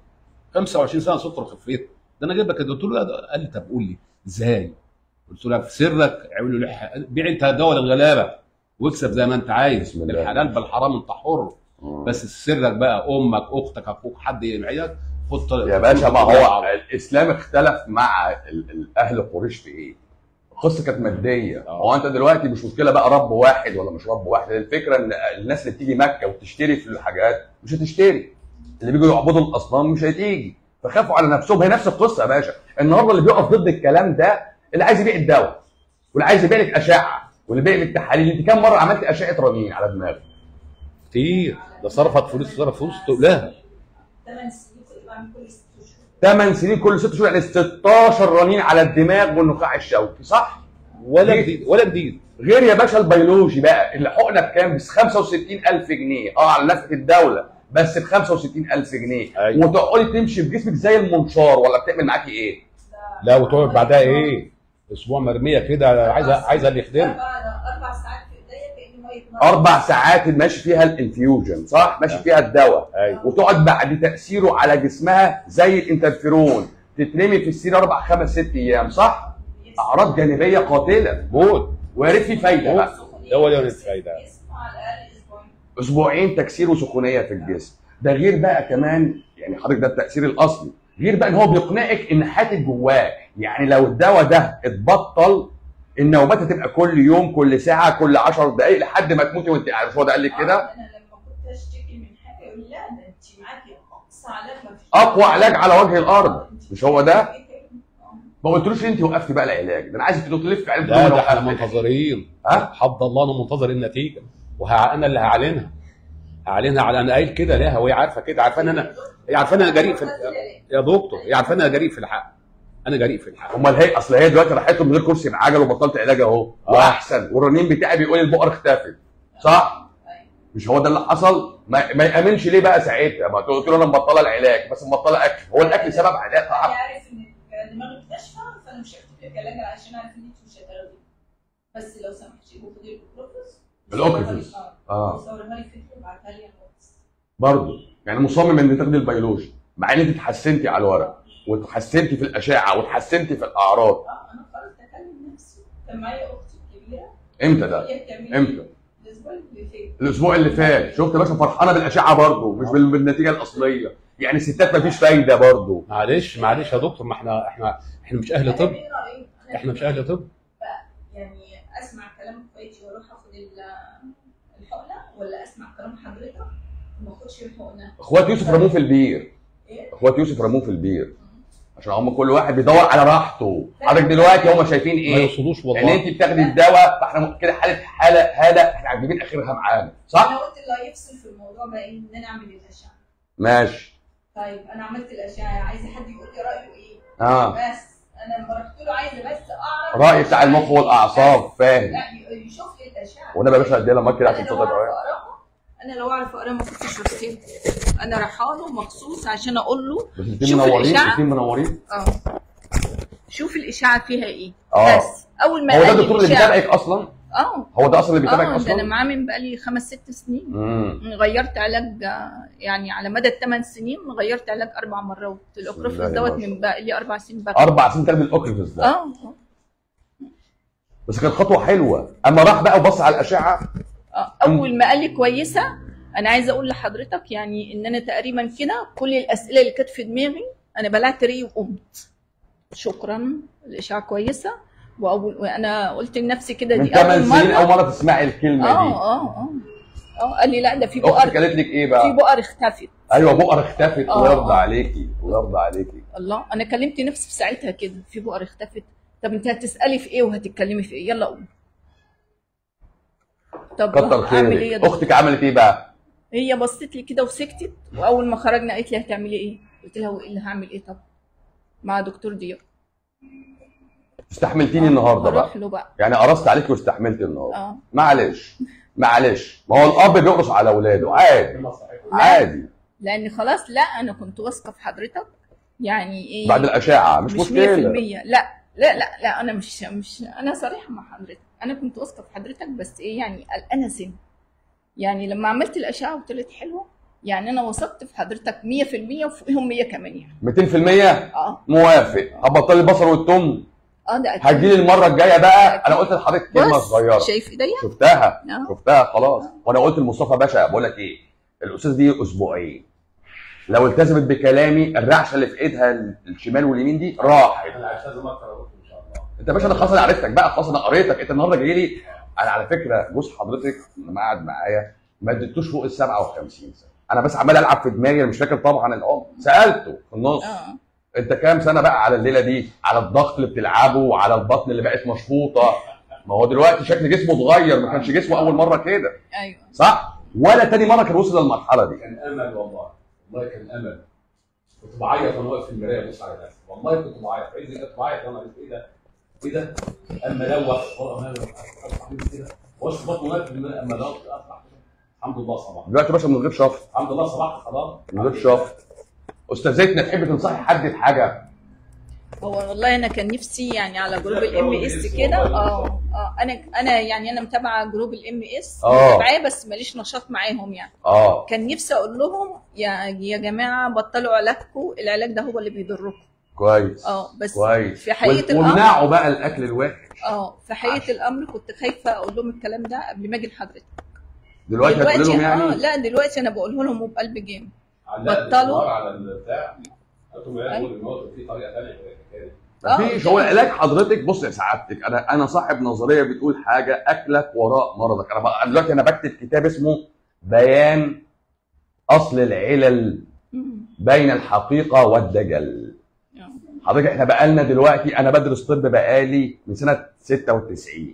25 سنه سكر خفيت ده انا جايب لك قلت له لا ده- قال لي طب قول لي ازاي قلت له في سرك اعمل له لح- بيع انت دواء الغلابه واكسب زي ما انت عايز بسم الله. الحلال بالحرام انت حر مم. بس سرك بقى امك اختك اخوك حد يعيك خد طريق- يا باشا ما خد هو طريق. الاسلام اختلف مع ال- ال- اهل قريش في ايه؟ القصه كانت ماديه آه. هو انت دلوقتي مش مشكله بقى رب واحد ولا مش رب واحد الفكره ان الناس اللي بتيجي مكه وتشتري في الحاجات مش هتشتري اللي بيجوا يعبدوا الاصنام مش هتيجي فخافوا على نفسهم هي نفس القصه يا باشا النهارده اللي بيقف ضد الكلام ده اللي عايز يبيع الدواء واللي عايز يبيع لك اشعه واللي بيبيع لك تحاليل انت كم مره عملت اشعه رنين على دماغك كتير ده صرفت فلوس صرف فلوس تقلها 8 سنين كنت بعمل كل ست شهور 8 سنين كل ست شهور يعني 16 رنين على الدماغ والنخاع الشوكي صح؟ ولا ليه؟ جديد ولا جديد غير يا باشا البيولوجي بقى اللي حقنه بكام؟ ب 65000 جنيه اه على نفقه الدوله بس ب 65000 جنيه أيوة. وتقعدي تمشي بجسمك زي المنشار ولا بتعمل معاكي ايه؟ لا وتقعد بعدها ايه اسبوع مرميه كده عايزه عايزه اللي يخدمها اربع اربع ساعات في ايديا كاني ميه نار اربع ساعات ماشي فيها الانفيوجن صح؟ ماشي فيها الدواء ايوه وتقعد بعد تاثيره على جسمها زي الانترفيرون تترمي في السرير اربع خمس ست ايام صح؟ اعراض جانبيه قاتله موت ويا ريت في فايده بقى ده ولا يوم الفايدة. اسمه على الاقل اسبوعين اسبوعين تكسير وسخونيه في الجسم ده غير بقى كمان يعني حضرتك ده التاثير الاصلي غير بقى ان هو بيقنعك ان حياتك جواه يعني لو الدواء ده اتبطل النوبات هتبقى كل يوم كل ساعه كل 10 دقائق لحد ما تموتي وانت عارف هو ده قال لك كده آه، انا لما كنت اشتكي من حاجه يقول لي لا ده انت معاكي اقصى علاج ما فيش اقوى علاج على وجه الارض مش هو ده آه. ما قلتلوش انت وقفتي بقى العلاج ده انا عايزك تلف عليه لا بدون ده احنا وقفت. منتظرين ها حفظ الله انا منتظر النتيجه وانا اللي هعلنها هعلنها على انا قايل كده ليها وهي عارفه كده عارفه ان انا هي عارفه ان انا جريء في يا دكتور هي عارفه ان انا جريء في الحق انا جريء في الحق امال هي اصل هي دلوقتي راحت من غير كرسي بعجل وبطلت علاج اهو آه. واحسن والرنين بتاعي بيقول لي البقر اختفت صح؟ مش هو ده اللي حصل ما, ما يامنش ليه بقى ساعتها ما قلت له انا مبطله العلاج بس مبطله اكل هو الاكل سبب علاج انا عارف ان دماغي بتشفى فانا مش هكتب لك علاج عشان عارف ان انت مش هتاخدي بس لو سمحتي خدي الاوكروفوس الأوكروفوس. اه صورها لي فيديو وابعتها لي على الواتس برضه يعني مصمم ان تاخدي البيولوجي مع ان انت اتحسنتي على الورق واتحسنتي في الاشعه واتحسنتي في الاعراض اه انا قررت اكلم نفسي كان معايا اختي الكبيره امتى ده؟ هي بتعمل امتى؟ الاسبوع اللي فات الاسبوع اللي فات شفت يا باشا فرحانه بالاشعه برضه مش بال- بالنتيجه الاصليه يعني الستات مفيش فايده برضه معلش معلش يا دكتور ما احنا احنا احنا مش اهل طب أنا إيه رأيك؟ أنا احنا مش اهل طب يعني اسمع كلام اخواتي واروح اخد ال- الحقنه ولا اسمع كلام حضرتك وما اخدش الحقنه اخوات يوسف رموه في البير ايه؟ اخوات يوسف رموه في البير عشان هم كل واحد بيدور على راحته حضرتك دلوقتي هم شايفين ما ايه يوصلوش ان والله انت بتاخدي الدواء فاحنا كده حاله حاله هاله احنا عاجبين اخرها معانا صح انا قلت اللي هيفصل في الموضوع بقى ايه ان انا اعمل الاشعه ماشي طيب انا عملت الاشعه عايزه حد يقول لي رايه ايه اه بس انا لما رحت له عايزه بس اعرف راي بتاع المخ والاعصاب فاهم لا ي- يشوف لي الاشعه وانا يا باشا اديها لما كده عشان انا لو تصدق اعرف معايا اقراها انا لو اعرف اقراها ما كنتش رحت انا رايحه له مخصوص عشان اقول له بس الاثنين شوف منورين الإشاعة. الاثنين منورين اه شوف الاشاعه فيها ايه اه بس اول ما هو ده قال لي الدكتور اللي الإشاعة- بيتابعك اصلا اه هو ده اصلا اللي بيتابعك اه ده انا اصلا معاه من بقالي خمس ست سنين امم غيرت علاج آه، يعني على مدى الثمان سنين غيرت علاج اربع مرات الاوكروفيس الله دوت ما شاء من بقى لي اربع سنين بقى اربع سنين تاخد الاوكريفس ده اه آه. بس كانت خطوه حلوه اما راح بقى وبص على الاشعه آه، اول ما قال لي كويسه انا عايزه اقول لحضرتك يعني ان انا تقريبا كده كل الاسئله اللي كانت في دماغي انا بلعت ري وقمت شكرا الاشعه كويسه واول وانا قلت لنفسي كده من دي اول 8 سنين اول مره مره تسمعي الكلمه اه دي اه اه اه قال لي لا ده في اختك بقر قالت لك ايه في بقى؟ بقر اختفت ايوه بقر اختفت آه، ويرضى آه. عليكي ويرضى عليكي الله انا كلمت نفسي في ساعتها كده في بقر اختفت طب انت هتسالي في ايه وهتتكلمي في ايه يلا قوم طب كتر اعمل ايه يا خيرك دكتور؟ اختك عملت ايه بقى؟ هي بصت لي كده وسكتت واول ما خرجنا قالت لي هتعملي ايه قلت لها وايه اللي هعمل ايه طب مع دكتور ضياء استحملتيني النهارده بقى اروح له بقى يعني قرصت عليكي واستحملتي النهارده اه معلش معلش ما هو الاب بيقرص على اولاده عادي عادي لان خلاص لا انا كنت واثقه في حضرتك يعني ايه بعد الاشعه مش, مش 100% مشكله لا لا لا لا انا مش مش انا صريحه مع حضرتك انا كنت واثقه في حضرتك بس ايه يعني قلقانه سن يعني لما عملت الاشعه وطلعت حلوه يعني انا وثقت في حضرتك 100% وفوقهم 100 كمان يعني 200% اه موافق هبطل البصل والثوم اه ده اكيد هتجيلي المره الجايه بقى انا قلت لحضرتك كلمه بص، صغيره شايف ايديا شفتها اه شفتها خلاص وانا قلت لمصطفى باشا بقول لك ايه الاستاذ دي اسبوعين لو التزمت بكلامي الرعشه اللي في ايدها الشمال واليمين دي راحت انا هلتزم اكتر يا دكتور ان شاء الله انت يا باشا انا خلاص انا عرفتك بقى خلاص انا قريتك انت النهارده جاي لي انا على فكره جوز حضرتك لما قعد معايا ما اديتوش فوق ال 57 سنه انا بس عمال العب في دماغي انا مش فاكر طبعا العمر سالته في النص اه انت كام سنه بقى على الليله دي على الضغط اللي بتلعبه وعلى البطن اللي بقت مشفوطه ما هو دلوقتي شكل جسمه اتغير ما كانش جسمه اول مره كده ايوه صح ولا تاني مره كان وصل للمرحله دي كان امل والله والله كان امل كنت بعيط وانا واقف في المرايه ببص على نفسي والله كنت بعيط عايز كنت بعيط وانا قلت ايه ده ايه ده اما لوح والله ما افتح كده وش بطني واقف في المرايه اما لوح افتح كده الحمد لله صباح دلوقتي يا باشا من غير شفط الحمد لله صباحت خلاص من غير شفط استاذتنا تحب تنصحي حد بحاجه هو والله انا كان نفسي يعني على جروب الام اس كده اه اه انا انا يعني انا متابعه جروب الام اس آه. متابعاه بس ماليش نشاط معاهم يعني اه كان نفسي اقول لهم يا يا جماعه بطلوا علاجكم العلاج ده هو اللي بيضركم كويس اه بس كويس في حقيقه الامر وامنعوا بقى الاكل الوحش اه في حقيقه الامر كنت خايفه اقول لهم الكلام ده قبل ما اجي لحضرتك دلوقتي هتقول لهم اه يعني لا دلوقتي انا بقوله لهم وبقلب جامد علقت بطلوا. الزرار على البتاع قلت لهم يا ابني الموت في طريقه ثانيه غير الحكايه دي. مفيش هو العلاج حضرتك بص يا سعادتك انا انا صاحب نظريه بتقول حاجه اكلك وراء مرضك انا بقى دلوقتي انا بكتب كتاب اسمه بيان اصل العلل مم. بين الحقيقه والدجل آه. حضرتك احنا بقالنا دلوقتي انا بدرس طب بقالي من سنه 96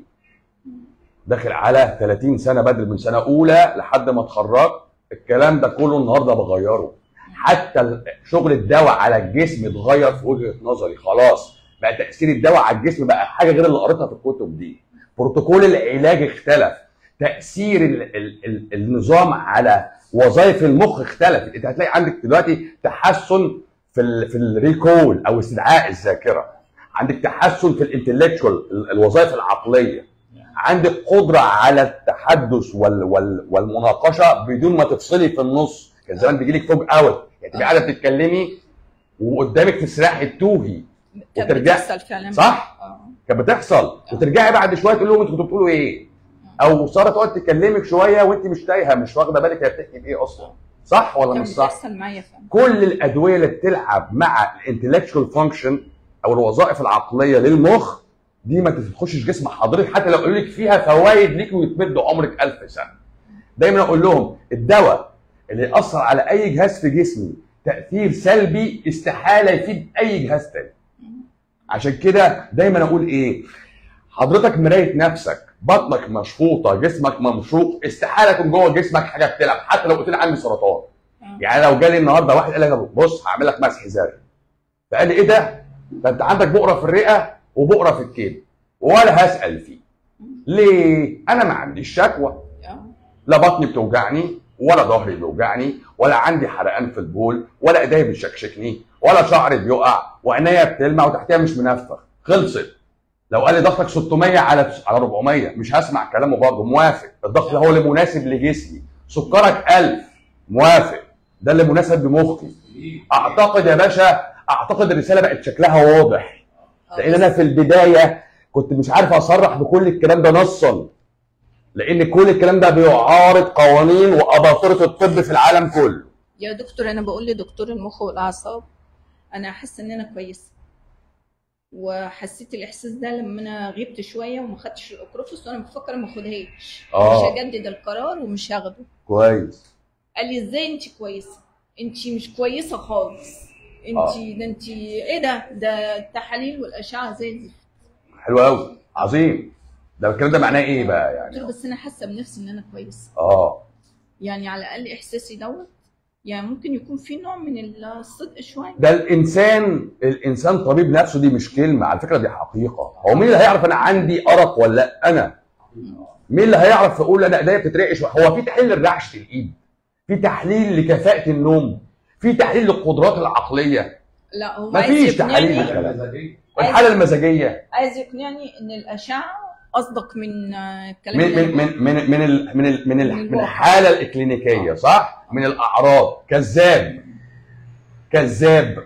داخل على 30 سنه بدرس من سنه اولى لحد ما اتخرجت الكلام ده كله النهارده بغيره حتى ال- شغل الدواء على الجسم اتغير في وجهه نظري خلاص بقى تاثير الدواء على الجسم بقى حاجه غير اللي قريتها في الكتب دي بروتوكول العلاج اختلف تاثير ال ال ال النظام على وظائف المخ اختلفت انت هتلاقي عندك دلوقتي تحسن في ال في الريكول او استدعاء الذاكره عندك تحسن في الانتلكشوال الوظائف العقليه عندك قدره على التحدث وال وال والمناقشه بدون ما تفصلي في النص كان زمان بيجي لك فوج اوت يعني تبقي قاعده بتتكلمي وقدامك تسرحي تتوهي كانت وترجع- بتحصل فعلا صح؟ اه كانت بتحصل وترجعي بعد شويه تقول لهم انتوا كنتوا بتقولوا ايه او ساره تقعد تكلمك شويه وانت مش تايهه مش واخده بالك هي بتحكي بايه اصلا صح ولا كانت مش صح بتحصل معايا فعلا كل الادويه اللي بتلعب مع الانتلكشوال فانكشن او الوظائف العقليه للمخ دي ما تخشش جسم حضرتك حتى لو قالوا لك فيها فوائد ليك ويتمد عمرك ألف سنه دايما اقول لهم الدواء اللي ياثر على اي جهاز في جسمي تاثير سلبي استحاله يفيد اي جهاز تاني عشان كده دايما اقول ايه حضرتك مرايه نفسك بطنك مشفوطه جسمك ممشوق استحاله يكون جوه جسمك حاجه بتلعب حتى لو قلت لي عندي سرطان آه. يعني لو جالي النهارده واحد قال لي بص هعمل لك مسح زرع فقال لي ايه ده؟ ده انت عندك بؤره في الرئه وبؤره في الكبد ولا هسال فيه ليه؟ انا ما عنديش شكوى اه لا بطني بتوجعني ولا ظهري بيوجعني ولا عندي حرقان في البول ولا ايديا بتشكشكني ولا شعري بيقع وعينيا بتلمع وتحتيها مش منفخ خلصت لو قال لي ضغطك 600 على على 400 مش هسمع كلامه برضه موافق الضغط ده هو اللي مناسب لجسمي سكرك 1000 موافق ده اللي مناسب لمخي اعتقد يا باشا اعتقد الرساله بقت شكلها واضح آه. لان انا في البدايه كنت مش عارف اصرح بكل الكلام ده نصا لان كل الكلام ده بيعارض قوانين واباطره الطب في العالم كله يا دكتور انا بقول لدكتور المخ والاعصاب انا حاسه ان انا كويسه وحسيت الاحساس ده لما انا غبت شويه وما خدتش الاوكروفوس وانا بفكر ما اخدهاش آه. مش هجدد القرار ومش هاخده كويس قال لي ازاي انت كويسه انت مش كويسه خالص انت آه. ده انت ايه ده ده التحاليل والاشعه زي الزفت حلو قوي عظيم ده الكلام ده معناه ايه بقى قلت له يعني بس انا حاسه بنفسي ان انا كويسه اه يعني على الاقل احساسي دوت يعني ممكن يكون في نوع من الصدق شويه ده الانسان الانسان طبيب نفسه دي مش كلمه على فكره دي حقيقه هو مين اللي هيعرف انا عندي ارق ولا لأ؟ انا مين اللي هيعرف يقول انا ايديا بتترعش هو في تحليل لرعشه الايد في تحليل لكفاءه النوم في تحليل للقدرات العقليه لا هو مفيش عايز تحاليل يقنعني الكلام. مزاجية. والحاله المزاجيه عايز يقنعني ان الاشعه اصدق من آه، الكلام من اللي من من من من ال من ال من, ال من من الواقع. الحاله الاكلينيكيه صح؟ من الاعراض كذاب كذاب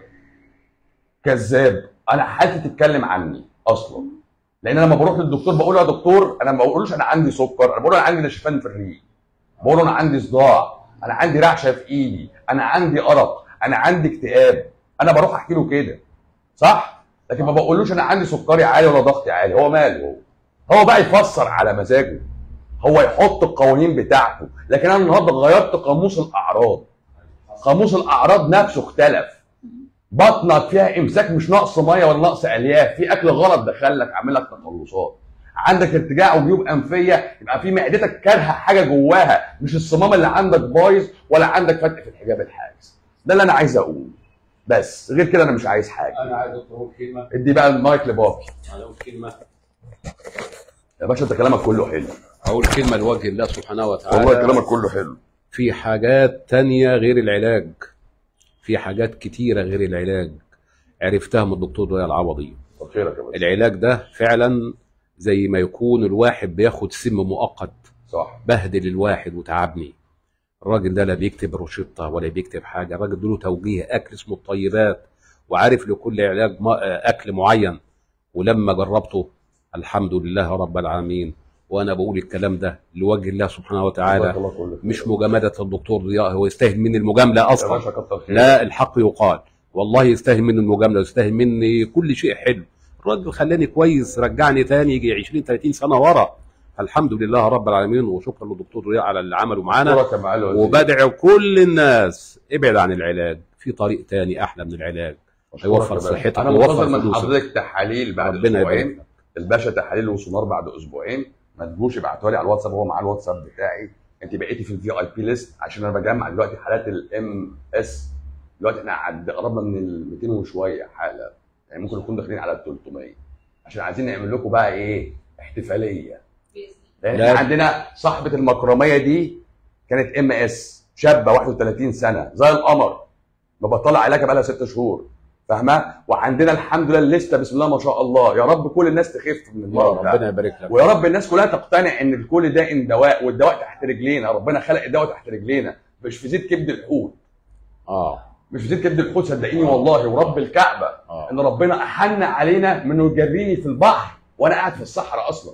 كذاب انا حالتي تتكلم عني اصلا لان انا لما بروح للدكتور بقول له يا دكتور انا ما بقولوش انا عندي سكر انا بقول له انا عندي نشفان في الريق بقول له انا عندي صداع انا عندي رعشه في ايدي انا عندي ارق انا عندي اكتئاب انا بروح احكي له كده صح لكن ما بقولوش انا عندي سكري عالي ولا ضغطي عالي هو ماله هو هو بقى يفسر على مزاجه هو يحط القوانين بتاعته لكن انا النهارده غيرت قاموس الاعراض قاموس الاعراض نفسه اختلف بطنك فيها امساك مش نقص ميه ولا نقص الياف في اكل غلط دخل لك عامل لك تقلصات عندك ارتجاع وجيوب انفيه يبقى في معدتك كارهه حاجه جواها مش الصمام اللي عندك بايظ ولا عندك فتق في الحجاب الحاجز ده اللي انا عايز اقوله بس غير كده انا مش عايز حاجه انا عايز اقول كلمه ادي بقى المايك لبابي انا اقول كلمه يا باشا انت كلامك كله حلو اقول كلمه لوجه الله سبحانه وتعالى والله كلامك كله حلو في حاجات تانية غير العلاج في حاجات كتيرة غير العلاج عرفتها من الدكتور ضياء العوضي طب خيرك يا باشا العلاج ده فعلا زي ما يكون الواحد بياخد سم مؤقت صح بهدل الواحد وتعبني الراجل ده لا بيكتب روشته ولا بيكتب حاجه الراجل ده له توجيه اكل اسمه الطيبات وعارف لكل علاج ما- اكل معين ولما جربته الحمد لله رب العالمين وانا بقول الكلام ده لوجه الله سبحانه وتعالى جزاك الله كل خير. مش مجامله الدكتور ضياء هو يستاهل مني المجامله يا اصلا باشا كتر خير لا الحق يقال والله يستاهل مني المجامله ويستاهل مني كل شيء حلو الراجل خلاني كويس رجعني تاني يجي 20 30 سنه ورا الحمد لله رب العالمين وشكرا للدكتور ضياء على اللي عمله معانا اشكرك يا معالي الوزير. وبدعو كل الناس ابعد عن العلاج في طريق تاني احلى من العلاج أشكرك هيوفر يا باشا. صحتك انا ويوفر منتظر من فلوسك. حضرتك تحاليل بعد ربنا يبارك اسبوعين لك. الباشا تحاليل وسونار بعد اسبوعين ما تجوش ابعتوها لي على الواتساب هو معاه الواتساب بتاعي انت بقيتي في الفي اي بي ليست عشان انا بجمع دلوقتي حالات الام اس دلوقتي احنا عد قربنا من ال 200 وشويه حاله يعني ممكن نكون داخلين على ال 300 عشان عايزين نعمل لكم بقى ايه احتفاليه لان لا. احنا عندنا صاحبه المكرميه دي كانت ام اس شابه 31 سنه زي القمر مبطله علاجها بقى لها ست شهور فاهمه وعندنا الحمد لله لسه بسم الله ما شاء الله يا رب كل الناس تخف من يا المرض ده ربنا يبارك لك ويا رب الناس كلها تقتنع ان الكل ده ان دواء والدواء تحت رجلينا ربنا خلق الدواء تحت رجلينا مش في زيت كبد الحوت اه مش في زيت كبد الحوت صدقيني والله ورب الكعبه اه ان ربنا احن علينا من انه يجريني في البحر وانا قاعد في الصحراء اصلا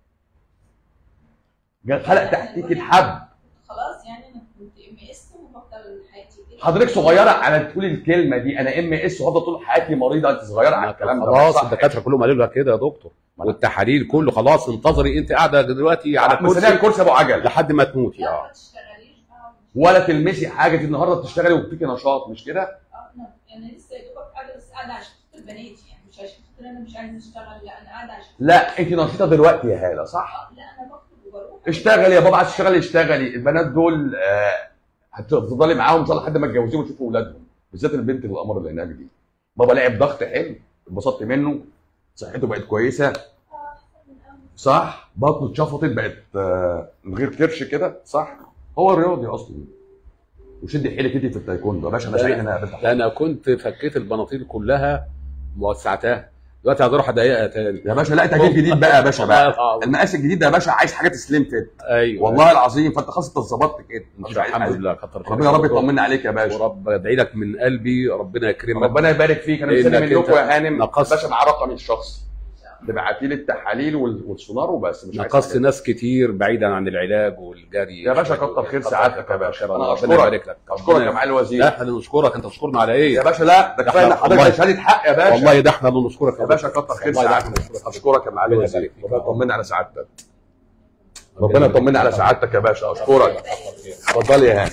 جا- خلق تحتيك الحب خلاص يعني انا كنت ام اس وبفضل حياتي كده حضرتك صغيره على تقولي الكلمه دي انا ام اس وهفضل طول حياتي مريضه انت صغيره على الكلام ده خلاص صح. الدكاتره كلهم قالوا لك كده يا دكتور والتحاليل كله خلاص انتظري انت قاعده دلوقتي على مستنيه كرسي الكرسي ابو عجل لحد ما تموتي لا اه ما تشتغليش بقى ولا تلمسي حاجه دي النهارده بتشتغلي وبتديكي نشاط مش كده اه انا انا لسه يا دوبك قاعده بس قاعده عشان خاطر بناتي يعني مش عشان خاطر انا مش عايزه اشتغل لا انا قاعده عشان لا انت نشيطه دلوقتي يا هاله صح آه، لا انا بخرج وبروح اشتغلي يا بابا عايز تشتغلي اشتغلي البنات دول آه، هتفضلي معاهم ان شاء الله لحد ما تجوزيهم وتشوفوا اولادهم بالذات البنت القمر اللي هناك دي بابا لعب ضغط حلو اتبسطت منه صحته بقت كويسه صح بطنه اتشفطت بقت آه، من غير كرش كده صح هو رياضي اصلا وشدي حيلك انت في التايكوندو يا باشا انا لا، شايف انا قابلت انا كنت فكيت البناطيل كلها ووسعتها دلوقتي هروح اضيقها تاني يا باشا لا تجديد جديد بقى يا باشا والله بقى العظيم. المقاس الجديد ده يا باشا عايز حاجات سليم فيت ايوه والله العظيم فانت خلاص انت اتظبطت كده مش عايز- الحمد لله كتر خيرك ربنا يا رب يطمنا عليك يا باشا ورب ادعي لك من قلبي ربنا يكرمك ربنا يبارك فيك انا إنك مستني أنت منكم يا هانم نقصت. باشا مع رقمي الشخصي تبعتي لي التحاليل وال- والسونار وبس مش عايز نقصت حاجة. ناس كتير بعيدا عن العلاج والجري يا باشا كتر خير سعادتك يا باشا انا انا ربنا اشكرك يبارك لك اشكرك يا ربنا- معالي الوزير لا احنا نشكرك انت تشكرنا على ايه يا باشا لا ده كفايه ان والله- حضرتك شهاده حق يا باشا والله ده احنا اللي نشكرك يا باشا كتر خير والله ده سعادتك احنا نشكرك. اشكرك يا معالي ربنا الوزير يبارك فيك. ربنا يطمنا على سعادتك ربنا يطمنا على سعادتك يا باشا اشكرك اتفضلي يا هانم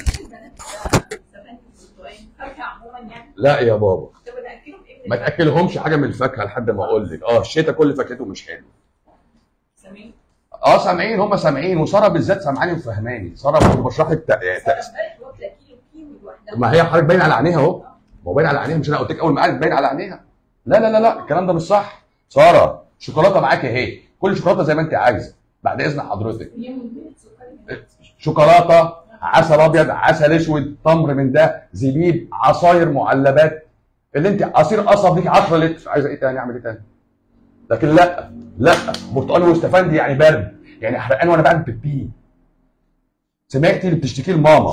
لا يا بابا ما تاكلهمش حاجه من الفاكهه لحد ما اقول لك اه الشتاء كل فاكهته مش حلو اه سامعين هم سامعين وساره بالذات سامعاني وفهماني ساره كنت بشرح لك تق- تق- ما هي حضرتك باين على عينيها اهو ما هو باين على عينيها مش انا قلت لك اول ما قالت باين على عينيها لا لا لا لا الكلام ده مش صح ساره شوكولاته معاك اهي كل شوكولاته زي ما انت عايزه بعد اذن حضرتك شوكولاته عسل ابيض عسل اسود تمر من ده زبيب عصاير معلبات اللي انت عصير قصب ليك 10 لتر عايزه ايه تاني اعمل ايه تاني لكن لا لا برتقال واستفندي يعني برد يعني حرقان وانا بعمل بيبي سمعتي اللي بتشتكيه لماما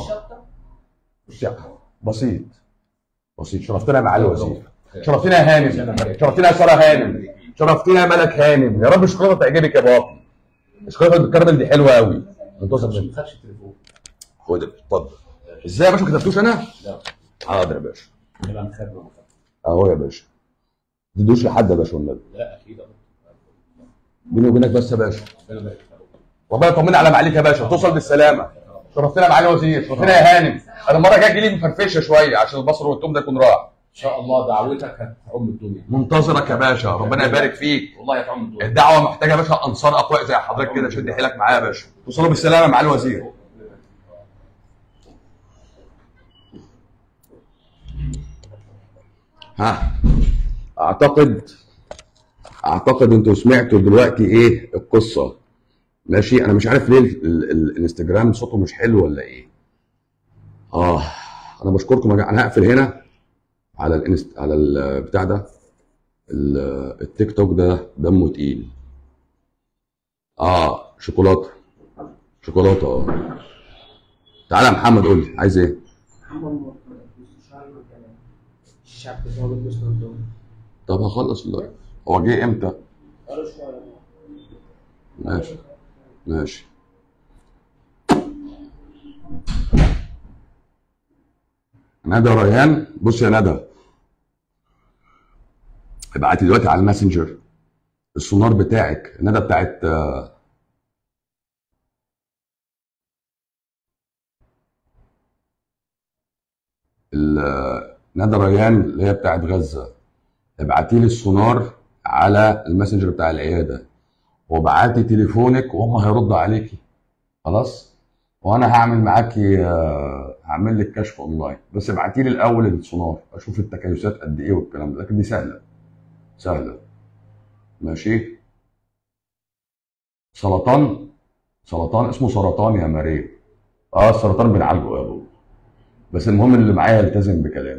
بسيط بسيط شرفتنا يا معالي الوزير شرفتنا يا هانم شرفتنا يا ساره هانم شرفتنا يا ملك هانم يا رب الشوكولاته تعجبك يا باقي الشوكولاته بالكراميل دي حلوه قوي منتصر ما خدش التليفون خد اتفضل ازاي يا باشا ما كتبتوش انا؟ لا حاضر يا باشا نبقى نخبر اهو يا باشا ما تدوش لحد يا باشا والنبي لا اكيد بيني وبينك بس يا باشا ربنا يبارك فيك. ربنا يطمنا على معاليك يا باشا توصل بالسلامه شرفتنا يا معالي الوزير شرفتنا يا هانم انا المره الجايه تجي لي مفرفشه شويه عشان البصل والثوم ده يكون راح ان شاء الله دعوتك هتعم الدنيا منتظرك يا باشا ربنا يبارك فيك والله هتعم الدنيا الدعوه محتاجه يا باشا انصار اقوياء زي حضرتك كده شد حيلك معايا يا باشا توصلوا بالسلامه يا معالي الوزير ها اعتقد اعتقد انتوا سمعتوا دلوقتي ايه القصه ماشي انا مش عارف ليه ال- ال- ال- الانستجرام صوته مش حلو ولا ايه اه انا بشكركم يا جماعه انا هقفل هنا على الانست على البتاع ده ال- التيك توك ده دمه تقيل اه شوكولاته شوكولاته اه تعالى يا محمد قول لي عايز ايه الشعب بتاعه بيلبس نضاره طب هخلص دلوقتي هو جه امتى ماشي ماشي ندى ريان بص يا ندى ابعتي دلوقتي على الماسنجر السونار بتاعك الندى بتاعت آه، ال- ندى ريان اللي هي بتاعت غزه ابعتي لي السونار على الماسنجر بتاع العياده وابعتي تليفونك وهم هيردوا عليكي خلاص وانا هعمل معاكي آه، هعمل لك كشف اونلاين بس ابعتي لي الاول السونار اشوف التكيسات قد ايه والكلام ده لكن دي سهله سهله ماشي سرطان سرطان اسمه سرطان يا ماريا اه السرطان بنعالجه يا ابو بس المهم اللي معايا يلتزم بكلامي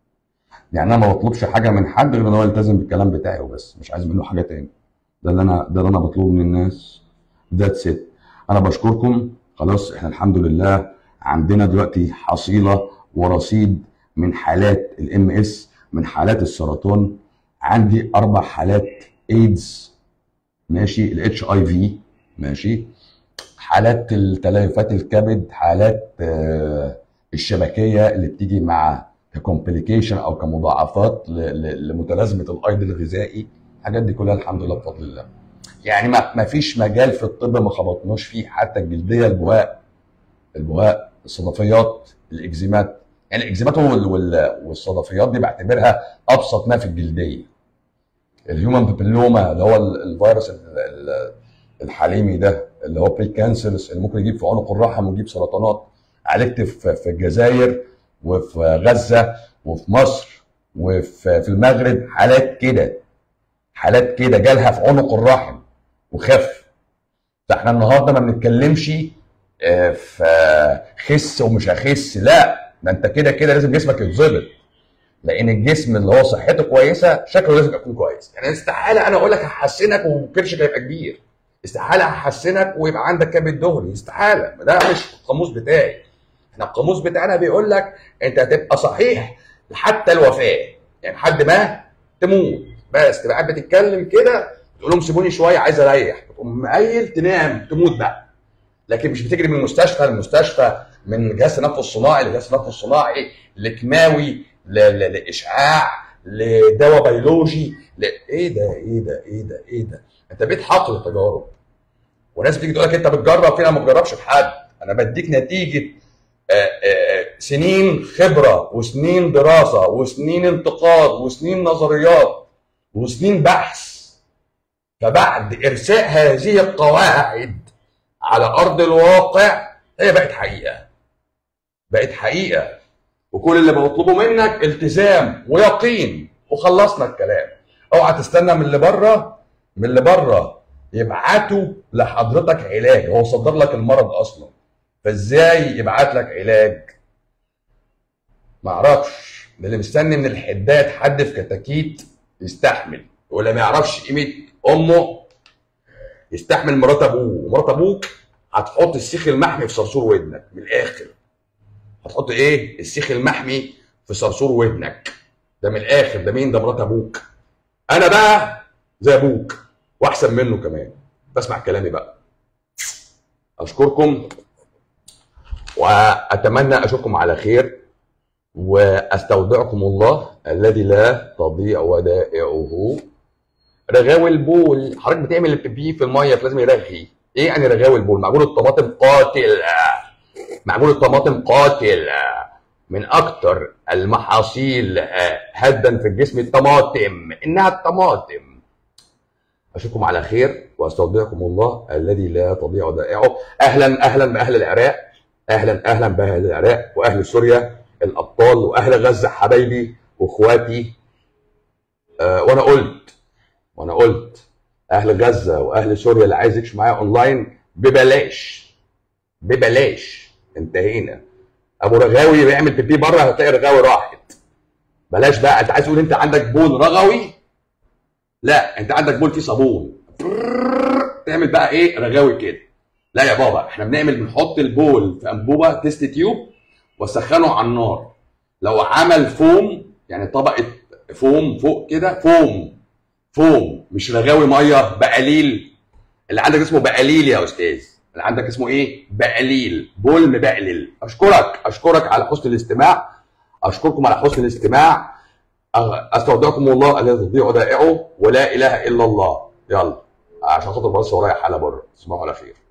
يعني انا ما بطلبش حاجه من حد غير ان هو يلتزم بالكلام بتاعي وبس مش عايز منه حاجه تاني ده اللي انا ده اللي انا بطلبه من الناس ذاتس ات انا بشكركم خلاص احنا الحمد لله عندنا دلوقتي حصيله ورصيد من حالات الام اس من حالات السرطان عندي اربع حالات ايدز ماشي الاتش اي في ماشي حالات التليفات الكبد حالات آه، الشبكيه اللي بتيجي مع ككومبليكيشن او كمضاعفات ل- ل- لمتلازمه الايض الغذائي الحاجات دي كلها الحمد لله بفضل الله يعني ما ما فيش مجال في الطب ما خبطناش فيه حتى الجلديه البهاء البهاء الصدفيات الاكزيمات يعني الاكزيمات وال- وال- والصدفيات دي بعتبرها ابسط ما في الجلديه الهيومن بابيلوما اللي هو ال- الفيروس ال- ال- الحليمي ده اللي هو بري كانسرس اللي ممكن يجيب في عنق الرحم ويجيب سرطانات عالجت في في الجزائر وفي غزه وفي مصر وفي في المغرب حالات كده حالات كده جالها في عنق الرحم وخف فاحنا النهارده ما بنتكلمش آه، في خس ومش هخس لا ده انت كده كده لازم جسمك يتظبط لان الجسم اللي هو صحته كويسه شكله لازم يكون كويس يعني استحاله انا اقول لك هحسنك وكرشك هيبقى كبير استحاله هحسنك ويبقى عندك كبد دهني استحاله ده مش القاموس بتاعي احنا القاموس بتاعنا بيقول لك انت هتبقى صحيح حتى الوفاه يعني لحد ما تموت بس تبقى قاعد بتتكلم كده تقول لهم سيبوني شويه عايز اريح تقوم مقيل تنام تموت بقى لكن مش بتجري من مستشفى لمستشفى من جهاز تنفس صناعي لجهاز تنفس صناعي لكيماوي ل- ل- لاشعاع لدواء بيولوجي ل... ايه ده ايه ده ايه ده ايه ده انت بقيت حقل تجارب وناس بتيجي تقول لك انت بتجرب كده ما بتجربش في حد انا بديك نتيجه آه، آه، سنين خبره وسنين دراسه وسنين انتقاد وسنين نظريات وسنين بحث فبعد ارساء هذه القواعد على ارض الواقع هي بقت حقيقه بقت حقيقه وكل اللي بطلبه منك التزام ويقين وخلصنا الكلام اوعى تستنى من اللي بره من اللي بره يبعتوا لحضرتك علاج هو صدر لك المرض اصلا فازاي يبعت لك علاج ما اعرفش ده اللي مستني من الحداد حد في كتاكيت يستحمل واللي ما يعرفش قيمه امه يستحمل مرات ابوه ومرات ابوك هتحط السيخ المحمي في صرصور ودنك من الاخر هتحط ايه السيخ المحمي في صرصور ودنك ده من الاخر ده مين ده مرات ابوك انا بقى زي ابوك واحسن منه كمان بسمع كلامي بقى اشكركم واتمنى اشوفكم على خير واستودعكم الله الذي لا تضيع ودائعه رغاوي البول حضرتك بتعمل البيبي في الميه فلازم يرغي ايه يعني رغاوي البول معجون الطماطم قاتل معجون الطماطم قاتل من اكتر المحاصيل هدا في الجسم الطماطم انها الطماطم اشوفكم على خير واستودعكم الله الذي لا تضيع ودائعه اهلا اهلا باهل العراق اهلا اهلا باهل العراق واهل سوريا الابطال واهل غزه حبايبي واخواتي آه وانا قلت وانا قلت اهل غزه واهل سوريا اللي عايز يكشف معايا اونلاين ببلاش ببلاش انتهينا ابو رغاوي بيعمل بيبي بره هتلاقي رغاوي راحت بلاش بقى انت عايز تقول انت عندك بول رغوي لا انت عندك بول فيه صابون تعمل بقى ايه رغاوي كده لا يا بابا احنا بنعمل بنحط البول في انبوبه تيست تيوب واسخنه على النار لو عمل فوم يعني طبقه فوم فوق كده فوم فوم مش رغاوي ميه بقليل اللي عندك اسمه بقليل يا استاذ اللي عندك اسمه ايه بقليل بول مبقلل اشكرك اشكرك على حسن الاستماع اشكركم على حسن الاستماع استودعكم الله الذي تضيع ودائعه ولا اله الا الله يلا عشان خاطر بس ورايا حاله بره تصبحوا على خير